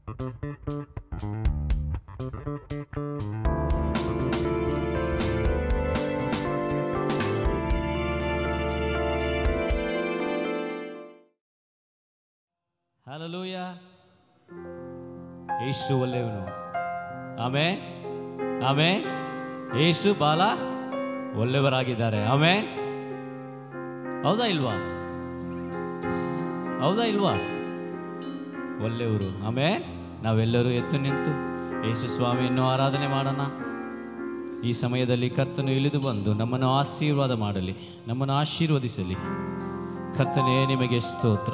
Hallelujah ಯೇಸು ಒಳ್ಳೆಯವನು ಆಮೇ ಆಮೇ ಯೇಸು ಬಾಲ ಒಳ್ಳೆಯವರಾಗಿದ್ದಾರೆ ಆಮೇ ಹೌದಾ ಇಲ್ವಾ ಹೌದಾ ಇಲ್ವಾ ಒಳ್ಳೆಯವರು ಆಮೇ ನಾವೆಲ್ಲರೂ ಎತ್ತು ನಿಂತು ಯೇಸು ಸ್ವಾಮಿಯನ್ನು ಆರಾಧನೆ ಮಾಡೋಣ ಈ ಸಮಯದಲ್ಲಿ ಕರ್ತನು ಇಳಿದು ಬಂದು ನಮ್ಮನ್ನು ಆಶೀರ್ವಾದ ಮಾಡಲಿ ನಮ್ಮನ್ನು ಆಶೀರ್ವದಿಸಲಿ ಕರ್ತನೇ ನಿಮಗೆ ಸ್ತೋತ್ರ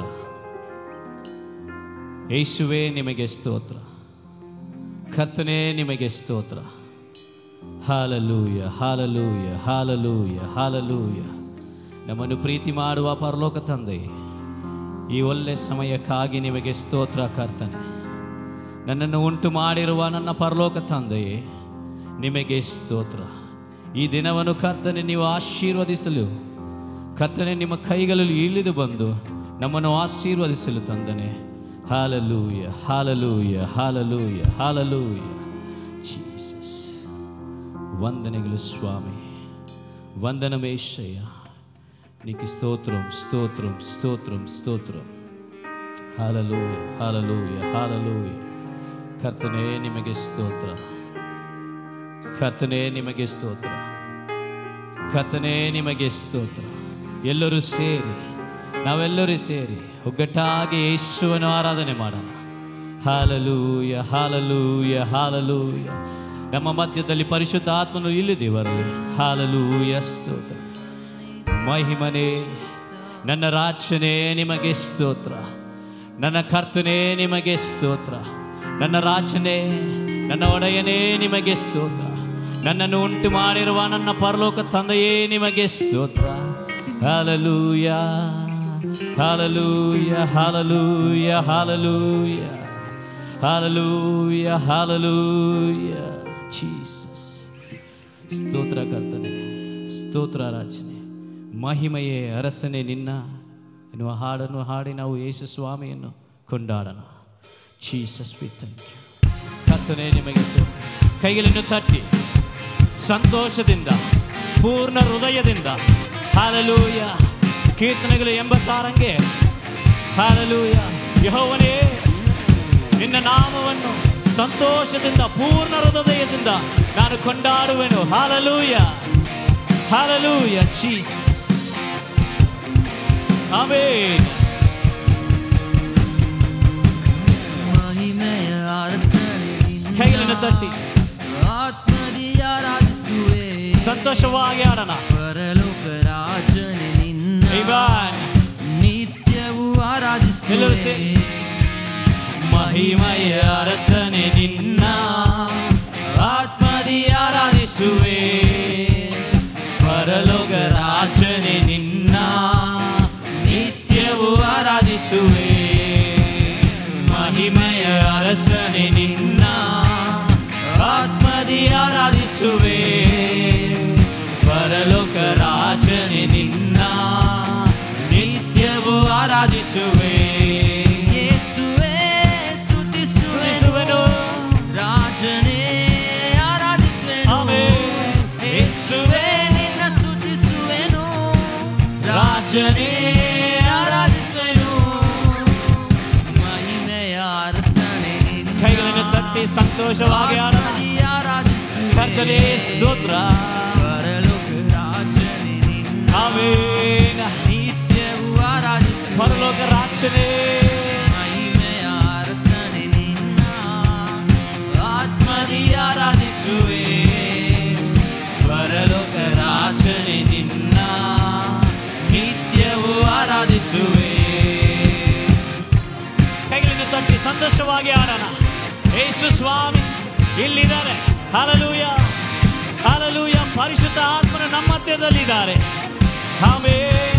ಯೇಸುವೇ ನಿಮಗೆ ಸ್ತೋತ್ರ ಕರ್ತನೇ ನಿಮಗೆ ಸ್ತೋತ್ರ ಹಾಲಲೂಯ ಹಾಲಲೂಯ ಹಾಲಲೂಯ ಹಾಲಲೂಯ ನಮ್ಮನ್ನು ಪ್ರೀತಿ ಮಾಡುವ ಪರಲೋಕ ತಂದೆ ಈ ಒಳ್ಳೆ ಸಮಯಕ್ಕಾಗಿ ನಿಮಗೆ ಸ್ತೋತ್ರ ಕರ್ತನೆ ನನ್ನನ್ನು ಉಂಟು ಮಾಡಿರುವ ನನ್ನ ಪರಲೋಕ ತಂದೆಯೇ ನಿಮಗೆ ಸ್ತೋತ್ರ ಈ ದಿನವನ್ನು ಕರ್ತನೆ ನೀವು ಆಶೀರ್ವದಿಸಲು ಕರ್ತನೆ ನಿಮ್ಮ ಕೈಗಳಲ್ಲಿ ಇಳಿದು ಬಂದು ನಮ್ಮನ್ನು ಆಶೀರ್ವದಿಸಲು ತಂದನೆ hallelujah hallelujah hallelujah hallelujah Jesus వందనగులు స్వామి వందనమేశయ్య నీకు స్తోత్రం స్తోత్రం స్తోత్రం స్తోత్రం ಹಾಲಲೂಯ ಹಾಲಲೂಯ ಹಾಲಲೂಯ ಕರ್ತನೇ ನಿಮಗೆ ಸ್ತೋತ್ರ ಕರ್ತನೇ ನಿಮಗೆ ಸ್ತೋತ್ರ ಕರ್ತನೇ ನಿಮಗೆ ಸ್ತೋತ್ರ ಎಲ್ಲರೂ ಸೇರಿ ನಾವೆಲ್ಲರೂ ಸೇರಿ ಒಗ್ಗಟ್ಟಾಗಿ ಯೇಸುವನ್ನು ಆರಾಧನೆ ಮಾಡೋಣ ಹಾಲಲೂಯ ಹಾಲಲೂಯ ಹಾಲಲೂಯ ನಮ್ಮ ಮಧ್ಯದಲ್ಲಿ ಪರಿಶುದ್ಧ ಆತ್ಮನು ಇಲ್ಲಿದೆ ಬರಲಿ ಹಾಲಲೂಯ ಸ್ತೋತ್ರ ಮಹಿಮನೇ ನನ್ನ ರಾಜನೇ ನಿಮಗೆ ಸ್ತೋತ್ರ ನನ್ನ ಕರ್ತನೇ ನಿಮಗೆ ಸ್ತೋತ್ರ ನನ್ನ ರಾಜನೇ ನನ್ನ ಒಡೆಯನೇ ನಿಮಗೆ ಸ್ತೋತ್ರ ನನ್ನನ್ನು ಉಂಟು ಮಾಡಿರುವ ನನ್ನ ಪರಲೋಕ ತಂದೆಯೇ ನಿಮಗೆ ಸ್ತೋತ್ರ hallelujah hallelujah hallelujah hallelujah hallelujah hallelujah Jesus ಸ್ತೋತ್ರ ಕರ್ತನೆ ಸ್ತೋತ್ರ ರಾಜನೆ ಮಹಿಮೆಯೇ ಅರಸನೆ ನಿನ್ನ ಎನ್ನುವ ಹಾಡನ್ನು ಹಾಡಿ ನಾವು ಯೇಸು ಸ್ವಾಮಿಯನ್ನು ಕೊಂಡಾಡೋಣ ಜೀಸಸ್ ವಿ ಥ್ಯಾಂಕ್ ಯು ಕರ್ತನೆ ನಿಮಗೆ ಸ್ತೋತ್ರ. ಕೈಗಳನ್ನು ತಟ್ಟಿ ಸಂತೋಷದಿಂದ ಪೂರ್ಣ ಹೃದಯದಿಂದ ಹಾಲಲೂಯ ಕೀರ್ತನೆಗಳು ಎಂಬತ್ತಾರಂಗೆ ಹಾಲಲೂಯ ಯಹೋವನೇ ನಿನ್ನ ನಾಮವನ್ನು ಸಂತೋಷದಿಂದ ಪೂರ್ಣ ಹೃದಯದಿಂದ ನಾನು ಕೊಂಡಾಡುವೆನು ಹಾಲಲೂಯ ಹಾಲಲೂಯ ಜೀಸಸ್ ಆಮೇನ್ ಮಹಿಮೆಯ ಅರಸನೇ ನಿನ್ನ ಕೈಗಳನ್ನು ತಟ್ಟಿ ಆತ್ಮದಿಯ ರಾಜಿಸುವೆ ಸಂತೋಷವಾಗಿ ಆಡೋಣ ಪರಲೋಕ ರಾಜನೇ ನಿನ್ನ Amen. ನಿತ್ಯವೂ ಎಲ್ಲರೂ ಆರಾಧಿಸುವೆ ಸೇರಿ. ಮಹಿಮೆಯ ಅರಸನೆ ನಿನ್ನ ಆತ್ಮದಿ ಆರಾಧಿಸುವೆ ಪರಲೋಕ ರಾಜನೆ ನಿನ್ನ ನಿತ್ಯವೂ ಆರಾಧಿಸುವೆ ಮಹಿಮೆಯ ಅರಸನೆ ನಿನ್ನ ಆತ್ಮದಿ ಆರಾಧಿಸುವೆ ಪರಲೋಕ ರಾಜನೆ ನಿನ್ನ ನಿತ್ಯವೂ ಆರಾಧಿಸುವೆ ಯೇಸುವೇ ಸ್ತುತಿಸುವೆ ಸ್ತುತಿಸುವೆನು. ರಾಜನೇ ಆರಾಧಿಸುವೆನು ಆಮೆನ್. ಯೇಸುವೇ ನಿನ್ನ ಸ್ತುತಿಸುವೆನು ರಾಜನೇ ಆರಾಧಿಸುವೆನು ಮಹಿಮೆಯ ಅರಸನೇ ನಿನ್ನ ಕೈಗಳನ್ನು ತಟ್ಟಿ ಸಂತೋಷವಾಗಿ ಆಡೋಣ ಆತ್ಮದಿ ಆರಾಧಿಸುವೆ. ಕರ್ತನೇ ಸ್ತೋತ್ರ ಪರಲೋಕ ರಾಜನೇ ನಿನ್ನ ಆಮೇನ್ ನಿತ್ಯವೂ ಆರಾಧಿಸುವೆ. ಪರಲೋಕ ರಾಜನೇ ಮಹಿಮೆಯ ಅರಸನೇ ನಿನ್ನ ಆತ್ಮದಿ ಆರಾಧಿಸುವೆ ಪರಲೋಕ ರಾಜನೇ ನಿನ್ನ ನಿತ್ಯವೂ ಆರಾಧಿಸುವೆ ಕೈಗಳನ್ನು ತಟ್ಟಿ ಸಂತೋಷವಾಗಿ ಆಡೋಣ ಯೇಸು ಸ್ವಾಮಿ ಇಲ್ಲಿದ್ದಾರೆ ಹಾಲಲೂಯ ಹಾಲಲೂಯ ಪರಿಶುದ್ಧ ಆತ್ಮನು ನಮ್ಮ ಮಧ್ಯದಲ್ಲಿದ್ದಾರೆ ಆಮೇನ್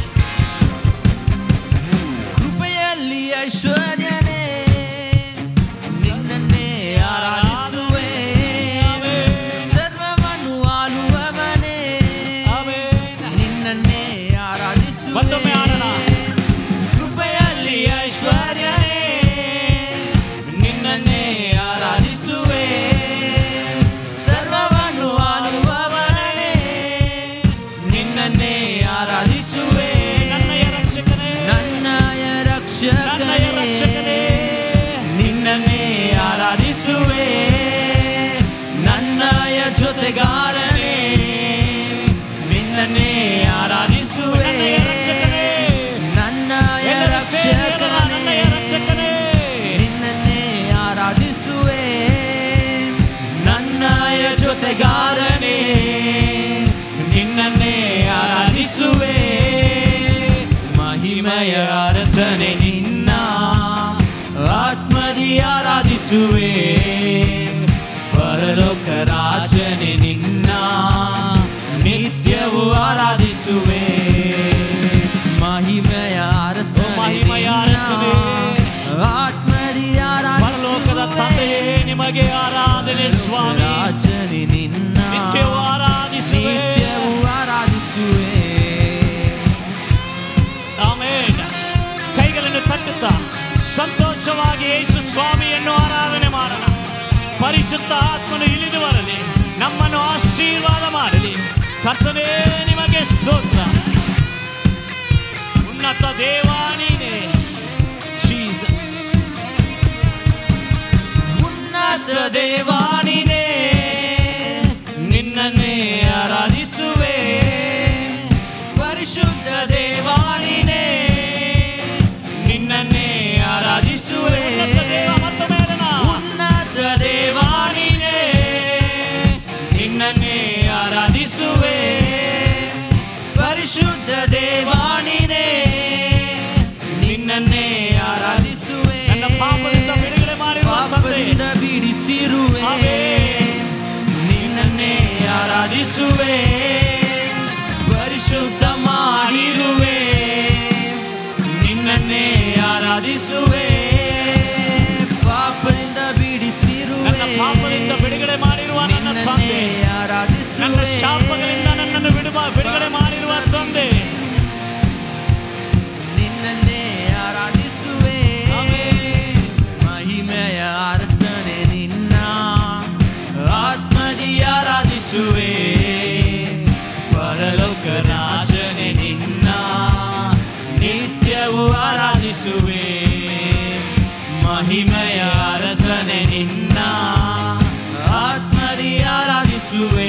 ಕೃಪೆಯಲ್ಲಿ ಐಶ್ವರ್ಯನೇ ನಿನ್ನನ್ನೇ ಆರಾಧಿಸುವೆ ಸರ್ವವನ್ನು ಆಳುವವನೇ ಆಮೇನ್ ನಿನ್ನನ್ನೇ ಆರಾಧಿಸುವೆ ಮತ್ತೊಮ್ಮೆ ಆಡೋಣ ಕೃಪೆಯಲ್ಲಿ ಐಶ್ವರ್ಯನೇ ರಕ್ಷಕನೇ ನಿನ್ನನ್ನೇ ಆರಾಧಿಸುವೆ ನನ್ನಯ ಜೊತೆಗಾರನೇ ನಿನ್ನನ್ನೇ ಆರಾಧಿಸುವೆ ನನ್ನಯ ರಕ್ಷಕನೇ ನನ್ನಯ ಎಲ್ಲರೂ ಸೇರಿ ಹೇಳೋಣ, ರಕ್ಷಕನೇ ನನ್ನಯ ರಕ್ಷಕನೇ ನಿನ್ನನ್ನೇ ಆರಾಧಿಸುವೆ ನನ್ನಯ ಜೊತೆಗಾರನೇ ನಿನ್ನನ್ನೇ ಆರಾಧಿಸುವೆ ಮಹಿಮಯ ಅರಸನೆ ನಿನ್ನ ಆತ್ಮದಿ ಆರಾಧಿಸುವೆ ಪರಲೋಕ ರಾಜನೆ ನಿನ್ನ ನಿತ್ಯವೂ ಆರಾಧಿಸುವೆ ಮಹಿಮೆಯ ಅರಸನೆ ಓ ಮಹಿಮೆಯ ಅರಸನೇ. ನಿನ್ನ ಆತ್ಮದಿ ಪರಲೋಕದ ತಂದೆಯೇ ನಿಮಗೆ ಆರಾಧನೆ ಸ್ವಾಮಿ ರಾಜನಿ ನಿನ್ನ ನಿತ್ಯವೂ ಆರಾಧಿಸುವೆ ನಿತ್ಯವೂ ಆರಾಧಿಸುವೆ ಆಮೇನ್ ಕೈಗಳನ್ನು ತಟ್ಟುತ್ತಾ ಸಂತೋಷವಾಗಿ ಯೇಸು ಸ್ವಾಮಿಯನ್ನು ಆರಾಧನೆ ಮಾಡೋಣ ಪರಿಶುದ್ಧ ಆತ್ಮನು ಇಳಿದು ಬರಲಿ ನಮ್ಮನ್ನು ಆಶೀರ್ವಾದ ಮಾಡಲಿ ಕರ್ತನೇ ನಿಮಗೆ ಸ್ತೋತ್ರ ಉನ್ನತ ದೇವಾನೀನೇ ಜೀಸಸ್ ಉನ್ನತ ದೇವಾನಿನೇ ನಿನ್ನನ್ನೇ ಆರಾಧಿಸುವೆ ಪರಿಶುದ್ಧ ದೇವಾನಿನೇ ನಿನ್ನನ್ನೇ ಆರಾಧಿಸುವೆ ಉನ್ನತ ದೇವ ಮತ್ತೊಮ್ಮೆ ಹೇಳೋಣ. ಉನ್ನತ ದೇವಾನಿನೇ ನಿನ್ನನ್ನೇ ಆರಾಧಿಸುವೆ ಪರಿಶುದ್ಧ ದೇವಾನಿನೇ ನಿನ್ನನ್ನೇ ಆರಾಧಿಸುವೆ ನನ್ನ ಪಾಪದಿಂದ ಬಿಡುಗಡೆ ಮಾಡಿರುವ ತಂದೆ ಪಾಪದಿಂದ ಬಿಡಿಸಿರುವೆ ಆಮೆನ್. ನಿನ್ನನ್ನೇ ಆರಾಧಿಸುವೆ ಪರಿಶುದ್ಧ ಮಾಡಿರುವೆ ನಿನ್ನನ್ನೇ ಆರಾಧಿಸುವೆ ಪಾಪದಿಂದ ಬಿಡಿಸಿರುವೆ ನನ್ನ ಪಾಪದಿಂದ ಬಿಡುಗಡೆ ಮಾಡಿರುವ ನನ್ನ ನಿನ್ನನ್ನೇ ತಂದೆ ಆರಾಧಿಸುವೆ ನನ್ನ ಶಾಪಗಳಿಂದ ನನ್ನನ್ನು ಬಿಡುವ ಬಿಡುಗಡೆ ಮಾಡಿರುವ ತಂದೆ ನಿನ್ನನ್ನೇ ಆರಾಧಿಸುವೆ ಆಮೆನ್. ಮಹಿಮೆಯ ಅರಸನೆ ನಿನ್ನ ಆತ್ಮದಿ ಆರಾಧಿಸುವೆ ಪರಲೋಕ ರಾಜನೆ ನಿನ್ನ ನಿತ್ಯವೂ ಆರಾಧಿಸುವೆ ಮಹಿಮೆಯ ಅರಸನೆ ನಿನ್ನ ಆತ್ಮದಿ ಆರಾಧಿಸುವೆ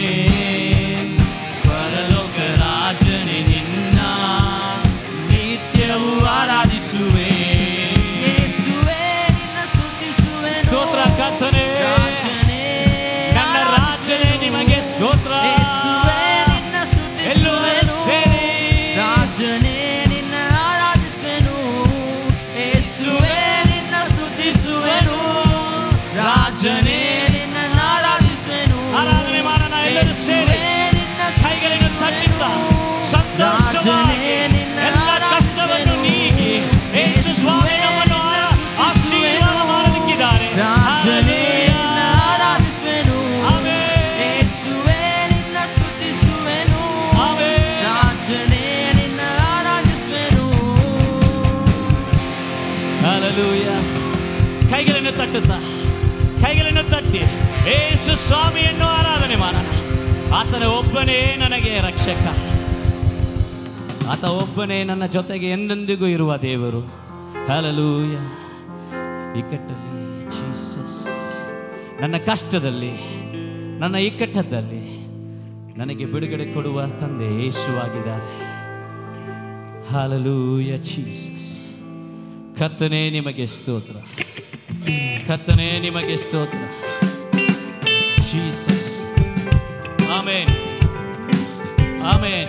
ಪರಲೋಕ ರಾಜನೆ ನಿನ್ನ ನಿತ್ಯವೂ ಆರಾಧಿಸುವೆ ಯೇಸುವೇ ನಿನ್ನ ಸ್ತುತಿಸುವೆನು. ಸ್ತೋತ್ರ ಕರ್ತನೇ ರಾಜನೇ ನನ್ನ ರಾಜನೇ ನಿಮಗೆ ಸ್ತೋತ್ರ ಯೇಸುವೇ ನಿನ್ನ ಎಲ್ಲರೂ ಸ್ತುತಿಸುವೆನು. ಸೇರಿ ರಾಜನೇ ನಿನ್ನ ಆರಾಧಿಸುವೆನು ಯೇಸುವೇ ನಿನ್ನ ಸ್ತುತಿಸುವೆನು ರಾಜನೇ ನಿನ್ನ ಆರಾಧಿಸುವೆನು ಆರಾಧನೆ ಮಾಡೋಣ ಎಲ್ಲರೂ ಸೇರಿ ಯೇಸುವೇ ನಿನ್ನ ಕೈಗಳನ್ನು ತಟ್ಟಿದ್ದ ಸಂತೋಷವಾಗಿ ರಾಜನೇ ನಿನ್ನ ಎಲ್ಲ ಕಷ್ಟವನ್ನು ನೀಗಿ ಯೇಸು ಸ್ವಾಮಿ ನಮ್ಮನ್ನು ಆ- ಆಶೀರ್ವಾದ ಮಾಡಲಿಕ್ಕಿದ್ದಾರೆ ರಾಜನೇ ನಿನ್ನ ಆರಾಧಿಸುವೆನು ಆಮೆನ್. ಯೇಸುವೇ ನಿನ್ನ ಸ್ತುತಿಸುವೆನು ಆಮೆನ್. ರಾಜನೇ ನಿನ್ನ ಆರಾಧಿಸುವೆನು ಹalleluya ಕೈಗಳನ್ನು ತಟ್ಟುತ್ತಾ ಕೈಗಳನ್ನು ತಟ್ಟಿ ಯೇಸು ಸ್ವಾಮಿಯನ್ನು ಆರಾಧನೆ ಮಾಡೋಣ ಆತನ ಒಬ್ಬನೇ ನನಗೆ ರಕ್ಷಕ ಆತ ಒಬ್ಬನೇ ನನ್ನ ಜೊತೆಗೆ ಎಂದೆಂದಿಗೂ ಇರುವ ದೇವರು ಹಲಲೂಯ ಇಕ್ಕಟ್ಟಲ್ಲಿ ಜೀಸಸ್ ನನ್ನ ಕಷ್ಟದಲ್ಲಿ ನನ್ನ ಇಕ್ಕಟ್ಟದಲ್ಲಿ ನನಗೆ ಬಿಡುಗಡೆ ಕೊಡುವ ತಂದೆ ಯೇಸುವಾಗಿದ್ದಾರೆ ಹಾಲಲೂಯ ಜೀಸಸ್ ಕರ್ತನೇ ನಿಮಗೆ ಸ್ತೋತ್ರ ಕರ್ತನೇ ನಿಮಗೆ ಸ್ತೋತ್ರ ಜೀಸಸ್ ಆಮೇನ್ ಆಮೇನ್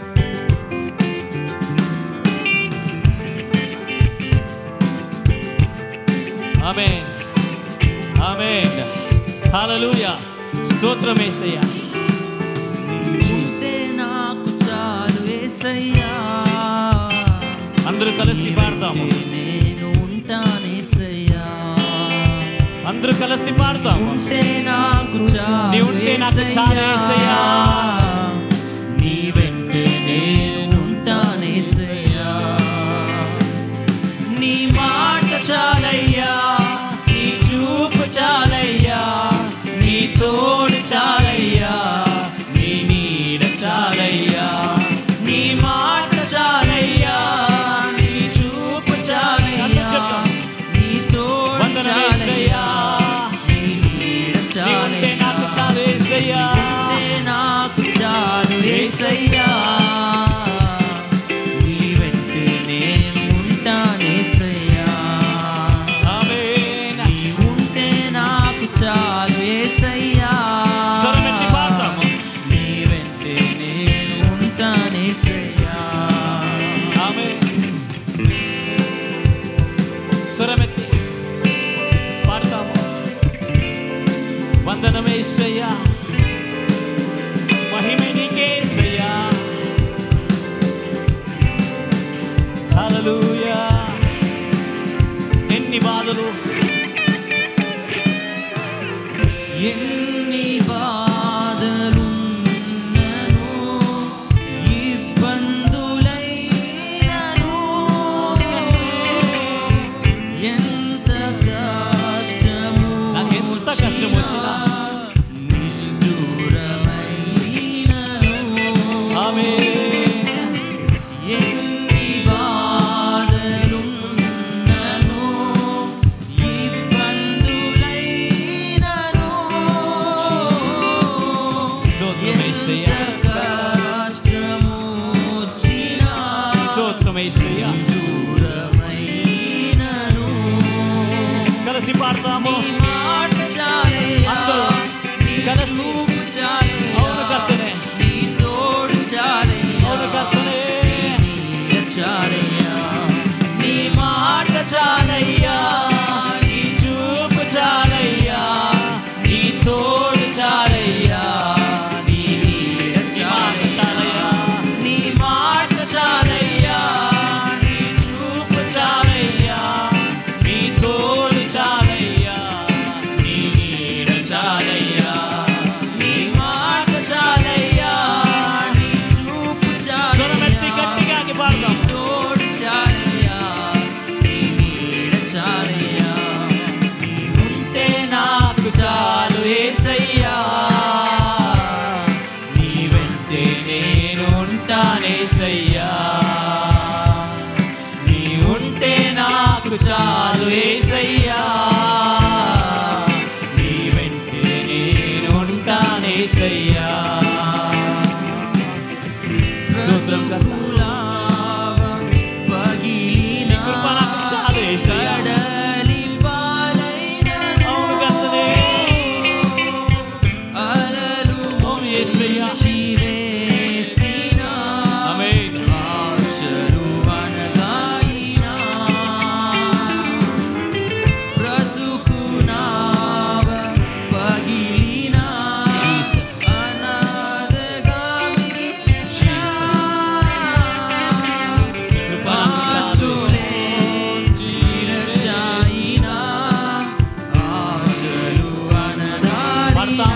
ಆಮೇನ್ ಆಮೇನ್ ಹಾಲಲೂಯ స్తోత్రం యేసయ్య చూస్తే నాకు చాలు ఏసయ్యా అందరూ కలిసి పాడతాము ఉంటే నేను ఉంటానేసయ్యా అందరూ కలిసి పాడతాము ఉంటే నాకు చాలు నీ ఉంటే నాకు చాలు యేసయ్యా. నీ వెంటే నేను ఉంటానేసయ్యా నీ మాట చాలయ్యా నీ చూపు చాలయ్యా నీ తోడు చాలయ్యా నీ నీడ చాలయ్యా నీ మాట చాలయ్యా నీ చూపు చాలయ్యా అందరూ చెప్తాం. వందనమేసయ్యా మహిమ నీకేసయ్యా హల్లెలూయా ఎన్ని బాధలు ఎన్ని బాధలున్నను ఇబ్బందులైనను ఎంత కష్టము నాకు ఎంత కష్టం వచ్చినా నిష్ఠూరమైనను ఆమేన్ ఎన్ని బాధలున్నను ఇబ్బందులైనను స్తోత్రం యేసయ్యా. ఎంత కష్టము వచ్చినా స్తోత్రమేసయ్యా దూరమైనను కలిసి పాడతాము నీ మాట చాలయ్యా అందరూ నీ కలిసి. చూపు చాలయ్యా అవును కర్తనే. నీ తోడు చాలయ్యా అవును కర్తనే. నీడ చాలయ్యా నీ మాట చాలయ్యా నీ చూపు చాలయ్యా నీ తోడు చాలయ్యా నీ నీడ చాలయ్యా నీ మాట చాలయ్యా నీ చూపు చాలయ్యా నీ తోడు చాలయ్యా నీ నీడ చాలయ్యా నీ మాట చాలయ్యా నీ చూపు స్వరమెత్తి చాలయ్యా గట్టిగా ఆగి పాడదాం. నీ తోడు చాలయ్యా నీ నీడ చాలయ్యా నీ ఉంటే నాకు చాలు యేసయ్యా నీ వెంటే నేను ఉంటానేసయ్యా నీ ఉంటే నాకు చాలు యేసయ్యా నీ వెంటే నేను ఉంటానేసయ్యా స్తోత్రం కర్త. పగిలిన నీ కృప నాకు చాలు యేసయ్యా. కడలి పాలైనను అవును కర్తనే. అలలు అవును యేసయ్యా. ముంచివేసిన ఆమేన్. ఆశలు అనగాయినా బ్రతుకు నావ పగిలిన Jesus. అనాథగా మిగిలిన కృప నాకు చాలు ఆస్తులే చీరచాయినా ఆశలు అనదారినా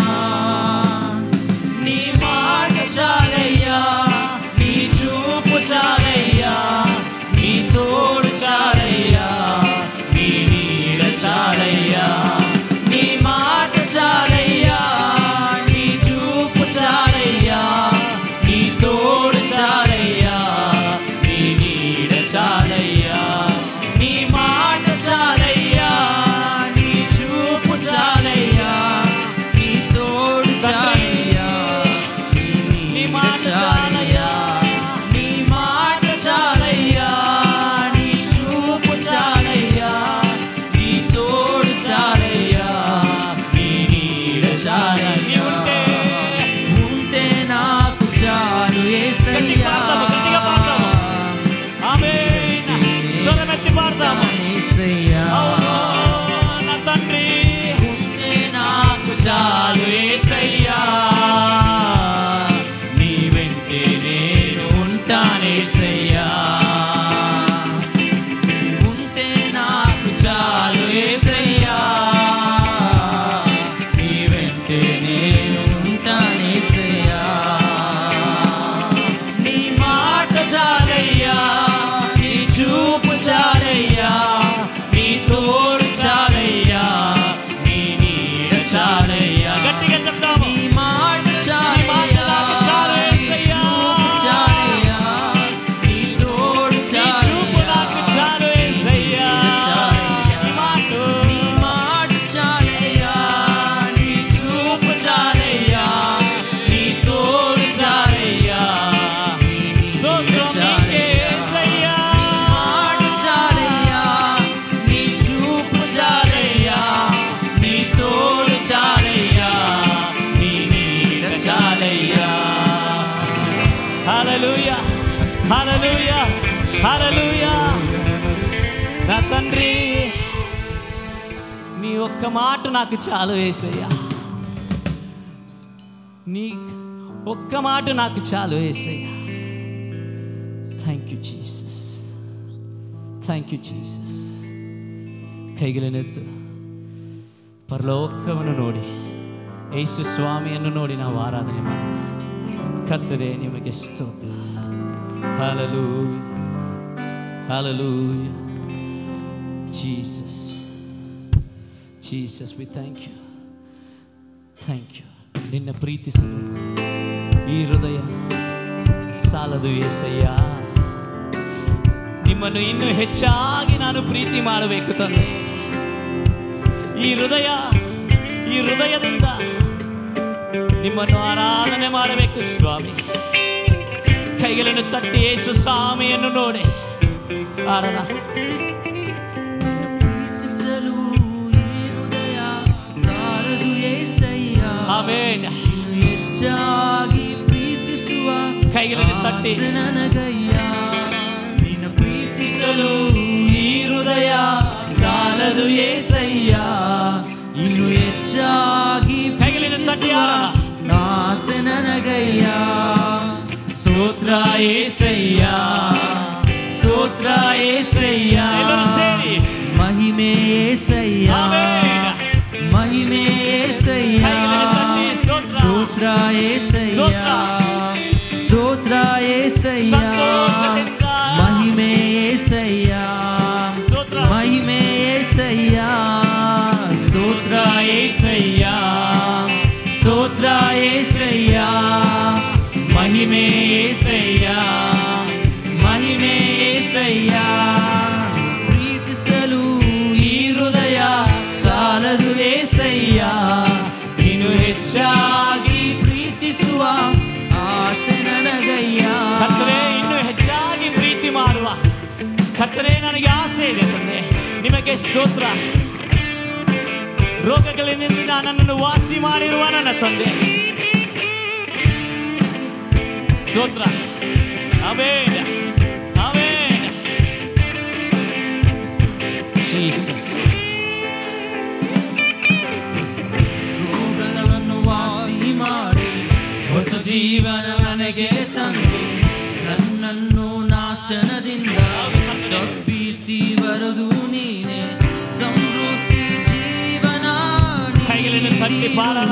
నీ మాట చాలయ్యా నీ చూపు చాలయ్యా నీ తోడు చాలయ్యా నీ నీడ చాలయ్యా నీ మాట చాలయ్యా నీ చూపు చాలయ్యా నీ తోడు చాలయ్యా నీ నీడ చాలయ్యా నీ మాట చాలయ్యా నీ చూపు చాలయ్యా నీ తోడు చాలయ్యా నీ నీ నీడ మాట చాలయ్యా నీ మాట చాలయ్యా నీ చూపు చాలయ్యా నీ తోడు చాలయ్యా నీ నీడ చాలయ్యా ఉంటే ఉంటే నాకు చాలు గట్టి యేసయ్యా పాడతాము, గట్టిగా పాడతాము. ఆమేన్. స్వరమెత్తి పాడతాము యేసయ్యా అవును, నా తండ్రి ఉంటే నాకు చాలు యేసయ్యా నీ వెంటే నేను ఉంటానేసయ్యా ఉంటే నాకు చాలు యేసయ్యా నీ వెంటే నేను ఉంటానేసయ్యా నీ మాట చాలయ్యా నీ చూపు చాలయ్యా నీ తోడు చాలయ్యా నీ నీడ చాలయ్యా గట్టిగా చెప్తాము నీ మాట నీ మాట చాలయ్యా నాకు చాలు నీ యేసయ్యా. చూపు చాలయ్యా నీ తోడు నీ చూపు చాలయ్యా నాకు చాలు యేసయ్యా. నీ మాట. నీ మాట చాలయ్యా నీ చూపు చాలయ్యా నీ తోడు చాలయ్యా నీ నీడ స్తోత్రం నీకే చాలయ్యా యేసయ్యా. మాట చాలయ్యా నీ చూపు చాలయ్యా నీ తోడు చాలయ్యా నీ నీడ చాలయ్యా హల్లెలూయా హల్లెలూయా హల్లెలూయా నా తండ్రి నీ ఒక్క మాట నాకు చాలు వేసయ్యా నీ ఒక్క మాట నాకు చాలు ఏసయ్య thank you Jesus thank you Jesus ಕೈಗಳನ್ನೆದ್ದು ಪರಲೋಕವನ್ನು ನೋಡಿ ಯೇಸು ಸ್ವಾಮಿಯನ್ನು ನೋಡಿ ನಾವು ಆರಾಧನೆ ಮಾಡೋಣ ಕರ್ತರೆ ನಿಮಗೆ ಸ್ತೋತ್ರ ಹಾಲಲು ಹಾಲಲು Jesus Jesus we thank you thank you ನಿನ್ನ ಪ್ರೀತಿಸಲು ಈ ಹೃದಯ ಸಾಲದು ಏಸಯ್ಯ ನಿಮ್ಮನ್ನು ಇನ್ನೂ ಹೆಚ್ಚಾಗಿ ನಾನು ಪ್ರೀತಿ ಮಾಡಬೇಕು ತಂದೆ ಈ ಹೃದಯ ಈ ಹೃದಯದಿಂದ ನಿಮ್ಮನ್ನು ಆರಾಧನೆ ಮಾಡಬೇಕು ಸ್ವಾಮಿ ಕೈಗಳನ್ನು ತಟ್ಟಿ ಯೇಸು ಸ್ವಾಮಿಯನ್ನು ನೋಡಿ ಆರಾಧ ನಿನ್ನ ಪ್ರೀತಿಸಲು ಈ ಹೃದಯ ಸಾಲದು ಏಸಯ್ಯ ಆಮೇನ್ ಇನ್ನು ಹೆಚ್ಚಾಗಿ ಪ್ರೀತಿಸುವ ಕೈಗಳನ್ನು ತಟ್ಟಿ. ಆಸೆ ನನಗಯ್ಯ ನಿನ್ನ ಪ್ರೀತಿಸಲು ಈ ಹೃದಯ ಸಾಲದು ಏಸಯ್ಯ ಇನ್ನು ಹೆಚ್ಚಾಗಿ ಕೈಗಳನ್ನು ತಟ್ಟಿ ಪ್ರೀತಿಸುವ ಆಡೋಣ. ಆಸೆ ನನಗಯ್ಯ ಸ್ತೋತ್ರ ಏಸಯ್ಯ ಸ್ತೋತ್ರ ಏಸಯ್ಯ ಎಲ್ಲರೂ ಸೇರಿ. ಮಹಿಮೆ ಏಸಯ್ಯ ಆಮೆನ್. ಮಹಿಮೆ ಏಸಯ್ಯ ಕೈಗಳನ್ನು ತಟ್ಟಿ ಸ್ತೋತ್ರ. ಸ್ತೋತ್ರ ಏಸಯ್ಯ ಸ್ತೋತ್ರ ಏಸಯ್ಯ ಸಂತೋಷದಿಂದ. ಮಹಿಮೆ ಏಸಯ್ಯ ಸ್ತೋತ್ರ. ಮಹಿಮೆ ಏಸಯ್ಯ ಸ್ತೋತ್ರ ಏಸಯ್ಯ ಸ್ತೋತ್ರ ಏಸಯ್ಯ ಮಹಿಮೆ ಏಸಯ್ಯ ಮಹಿಮೆ ಏಸಯ್ಯ ಪ್ರೀತಿಸಲು ಈ ಹೃದಯ ಸಾಲದು ಏಸಯ್ಯ ಇನ್ನು ಹೆಚ್ಚಾಗಿ ಪ್ರೀತಿಸುವ ಆಸೆ ನನಗಯ್ಯ ಕರ್ತನೆ ಇನ್ನೂ ಹೆಚ್ಚಾಗಿ ಪ್ರೀತಿ ಮಾಡುವ ಕರ್ತನೆ ನನಗೆ ಆಸೆ ಇದೆ ತಂದೆ ನಿಮಗೆ ಸ್ತೋತ್ರ ರೋಗಗಳಿಂದ ನನ್ನನ್ನು ವಾಸಿ ಮಾಡಿರುವ ನನ್ನ ತಂದೆ ಸ್ತೋತ್ರ ಆಮೇನ್ ಆಮೇನ್ ಜೀಸಸ್ ರೋಗಗಳನ್ನು ವಾಸಿ ಮಾಡಿ ಹೊಸ ಜೀವನ ನನಗೆ ತಂದೆ ನನ್ನನ್ನು ನಾಶನದಿಂದ ತಪ್ಪಿಸಿ ಬರದು ನೀನೆ ಸಮೃದ್ಧಿ ಜೀವನ ಕೈಗಳನ್ನು ತಟ್ಟಿ ಪಾಡೋಣ.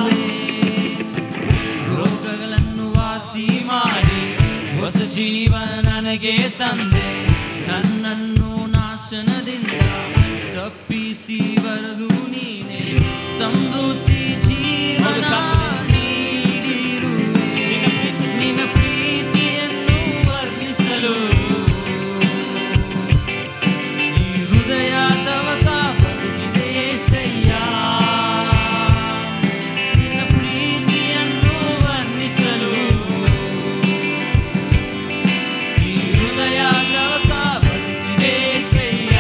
ರೋಗಗಳನ್ನು ವಾಸಿ ಮಾಡಿ ಹೊಸ ಜೀವನ ನನಗೆ ತಂದೆ ನನ್ನನ್ನು ನಾಶನದಿಂದ ತಪ್ಪಿಸಿ ಬರದು ನೀನೆ ಸಮೃದ್ಧಿ ಜೀವನ ನೀಡಿರುವೆ ನಿನ್ನ ಪ್ರೀತಿಯನ್ನು ವರ್ಣಿಸಲು ಈ ಹೃದಯ ತವಕ ಬದುಕಿದೆ ಏಸಯ್ಯ ನಿನ್ನ ಪ್ರೀತಿಯನ್ನು ವರ್ಣಿಸಲು ಈ ಹೃದಯ ತವಕ ಬದುಕಿದೆ ಏಸಯ್ಯ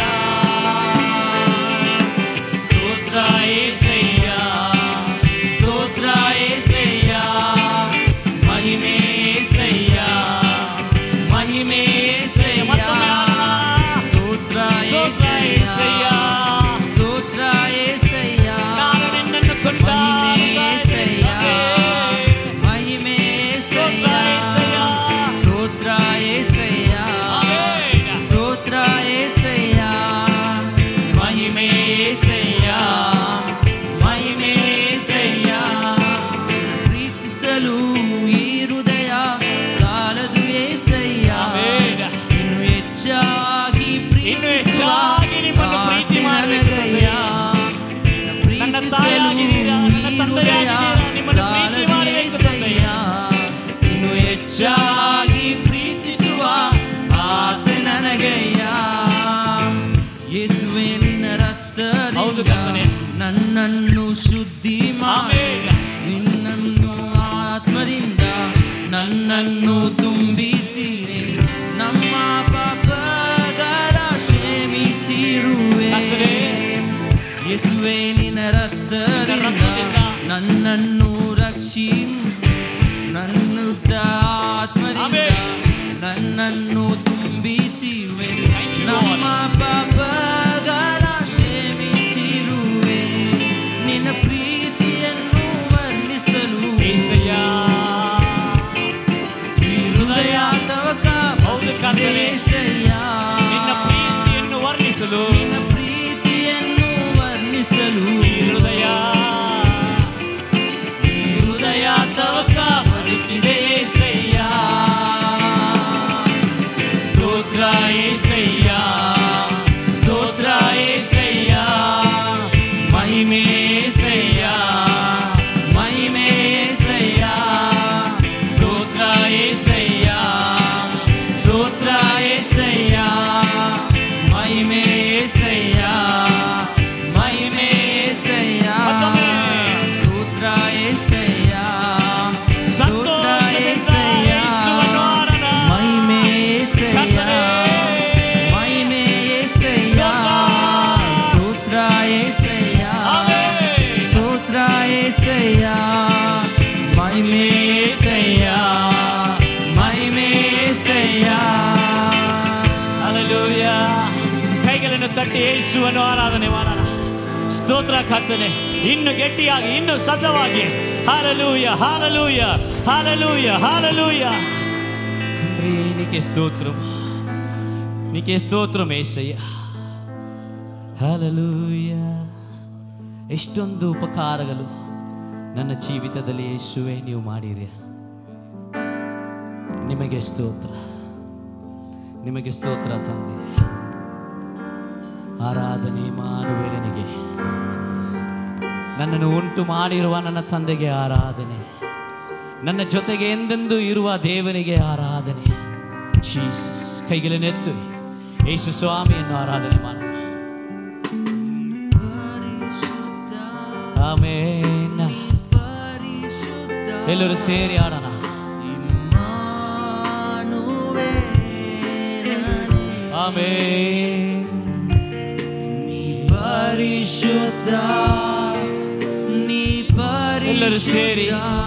ಸ್ತೋತ್ರ ಏಸಯ್ಯ ಸ್ತೋತ್ರ ಏಸಯ್ಯ ಮಹಿಮೆ ಏಸಯ್ಯ ಮಹಿಮೆ ಏಸಯ್ಯ ಮತ್ತೊಮ್ಮೆ ಆಡೋಣ. ಸ್ತೋತ್ರ ಸ್ತೋತ್ರ ಏಸಯ್ಯ ಏಸಯ್ಯ. ಸ್ತೋತ್ರ ಏಸಯ್ಯ ನಾನು ನಿನ್ನನ್ನು ಕೊಂಡಾಡುತ್ತಾ ಇದ್ದೇನೆ. ಮಹಿಮೆ ಸ್ತೋತ್ರ ಏಸಯ್ಯ ಏಸಯ್ಯ. ಸ್ತೋತ್ರ ಏಸಯ್ಯ ಆಮೆನ್. ಸ್ತೋತ್ರ ಏಸಯ್ಯ ಮಹಿಮೆ ಏಸಯ್ಯ ಮಹಿಮೆ ಏಸಯ್ಯ ಪ್ರೀತಿಸಲು ಈ ಹೃದಯ ಸಾಲದು ಏಸಯ್ಯ ಆಮೆನ್. ಇನ್ನು ಹೆಚ್ಚಾಗಿ ಇನ್ನು ಹೆಚ್ಚಾಗಿ ನಿಮ್ಮನ್ನು ಪ್ರೀತಿ ಮಾಡಬೇಕು ತಂದೆ. ನನ್ನ ತಾಯಾಗಿದ್ದೀರಾ, ನನ್ನ ತಂದೆಯಾಗಿದ್ದೀರಾ, ನಿಮ್ಮನ್ನು ಪ್ರೀತಿ ಮಾಡಬೇಕು ತಂದೆ. ಇನ್ನು ಹೆಚ್ಚಾಗಿ ಪ್ರೀತಿಸುವ ಆಸೆ ನನಗಯ್ಯ ಯೇಸುವೆ ನಿನ್ನ ಹೌದು ರಕ್ತದಿಂದ ಕರ್ತನೇ. ನನ್ನನ್ನು ಶುದ್ಧಿ ಮಾಡಿ ಆಮೆನ್. ನಿನ್ನನ್ನು ಆತ್ಮದಿಂದ ನನ್ನನ್ನು ತುಂಬಿಸಿರಿ ನಮ್ಮ ಪಾಪಗಳ ಕ್ಷಮಿಸಿರುವೆ ಕರ್ತನೇ. ಯೇಸುವೆ ನಿನ್ನ ರಕ್ತದಿಂದ ರಕ್ತದಿಂದ ನನ್ನನ್ನು ರಕ್ಷಿ ನನ್ನುದ್ದ ಆತ್ಮದಿಂದ ಆಮೆನ್. ನನ್ನನ್ನು ತುಂಬಿಸಿರುವೆ Thank you, ನಮ್ಮ Lord. ಪಾಪಗಳ ಕ್ಷಮಿಸಿರುವೆ ನಿನ್ನ ಪ್ರೀತಿಯನ್ನು ವರ್ಣಿಸಲು ಏಸಯ್ಯ ತಟ್ಟಿ ಯೇಸುವನ್ನು ಆರಾಧನೆ ಮಾಡೋಣ ಸ್ತೋತ್ರ ಕರ್ತನೆ ಇನ್ನು ಗಟ್ಟಿಯಾಗಿ ಇನ್ನು ಸದ್ದವಾಗಿ ಹಾಲಲೂಯ ಹಾಲಲೂಯ ಹಾಲಲೂಯ ಹಾಲಲೂಯ తండ్రి నీకే స్తోత్రం నీకే స్తోత్రం ఏసయ్య ಹಾಲಲೂಯ ಎಷ್ಟೊಂದು ಉಪಕಾರಗಳು ನನ್ನ ಜೀವಿತದಲ್ಲಿ ಯೇಸುವೆ ನೀವು ಮಾಡಿರಿ ನಿಮಗೆ ಸ್ತೋತ್ರ ನಿಮಗೆ ಸ್ತೋತ್ರ ತಂದೆ ಆರಾಧನೆ ಮಾನುವೇಲನಿಗೆ ನನ್ನನ್ನು ಉಂಟು ಮಾಡಿರುವ ನನ್ನ ತಂದೆಗೆ ಆರಾಧನೆ ನನ್ನ ಜೊತೆಗೆ ಎಂದೆಂದು ಇರುವ ದೇವನಿಗೆ ಆರಾಧನೆ ಜೀಸಸ್ ಕೈಗಳನ್ನೆತ್ತು ಯೇಸು ಸ್ವಾಮಿಯನ್ನು ಆರಾಧನೆ ಮಾಡೋಣ ಆಮೇನ್ ಎಲ್ಲರೂ ಸೇರಿ ಆಡೋಣ ಆಮೇನ್ ಪರಿಶುದ್ಧ ನೀ ಎಲ್ಲರೂ ಸೇರಿ.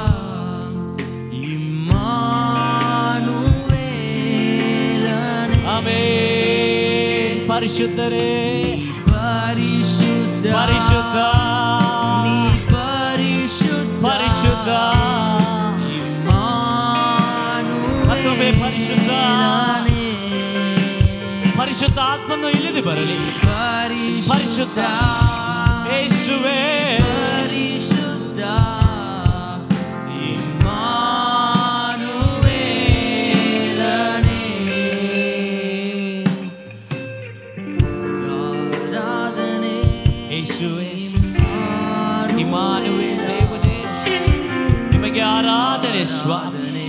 ಇಮ್ಮಾನುವೇಲನೆ ಆಮೇನ್ ಪರಿಶುದ್ಧರೇ ಪರಿಶುದ್ಧ ಪರಿಶುದ್ಧ ನೀ ಪರಿಶುದ್ಧ ಪರಿಶುದ್ಧ ಮತ್ತೊಮ್ಮೆ ಪರಿಶುದ್ಧ. ಪರಿಶುದ್ಧ ಆತ್ಮನು ಇಲ್ಲಿದೆ ಬರಲಿ ಪರಿಶುದ್ಧ ಯೇಸುವೇ ಪರಿಶುದ್ಧ ಇಮ್ಮಾನುವೇಲನೆ ಆರಾಧನೆ ಯೇಸುವೇ ಇಮಾನುವೆ ದೇವನೇ ನಿಮಗೆ ಆರಾಧನೆ ಸ್ವಾಮಿ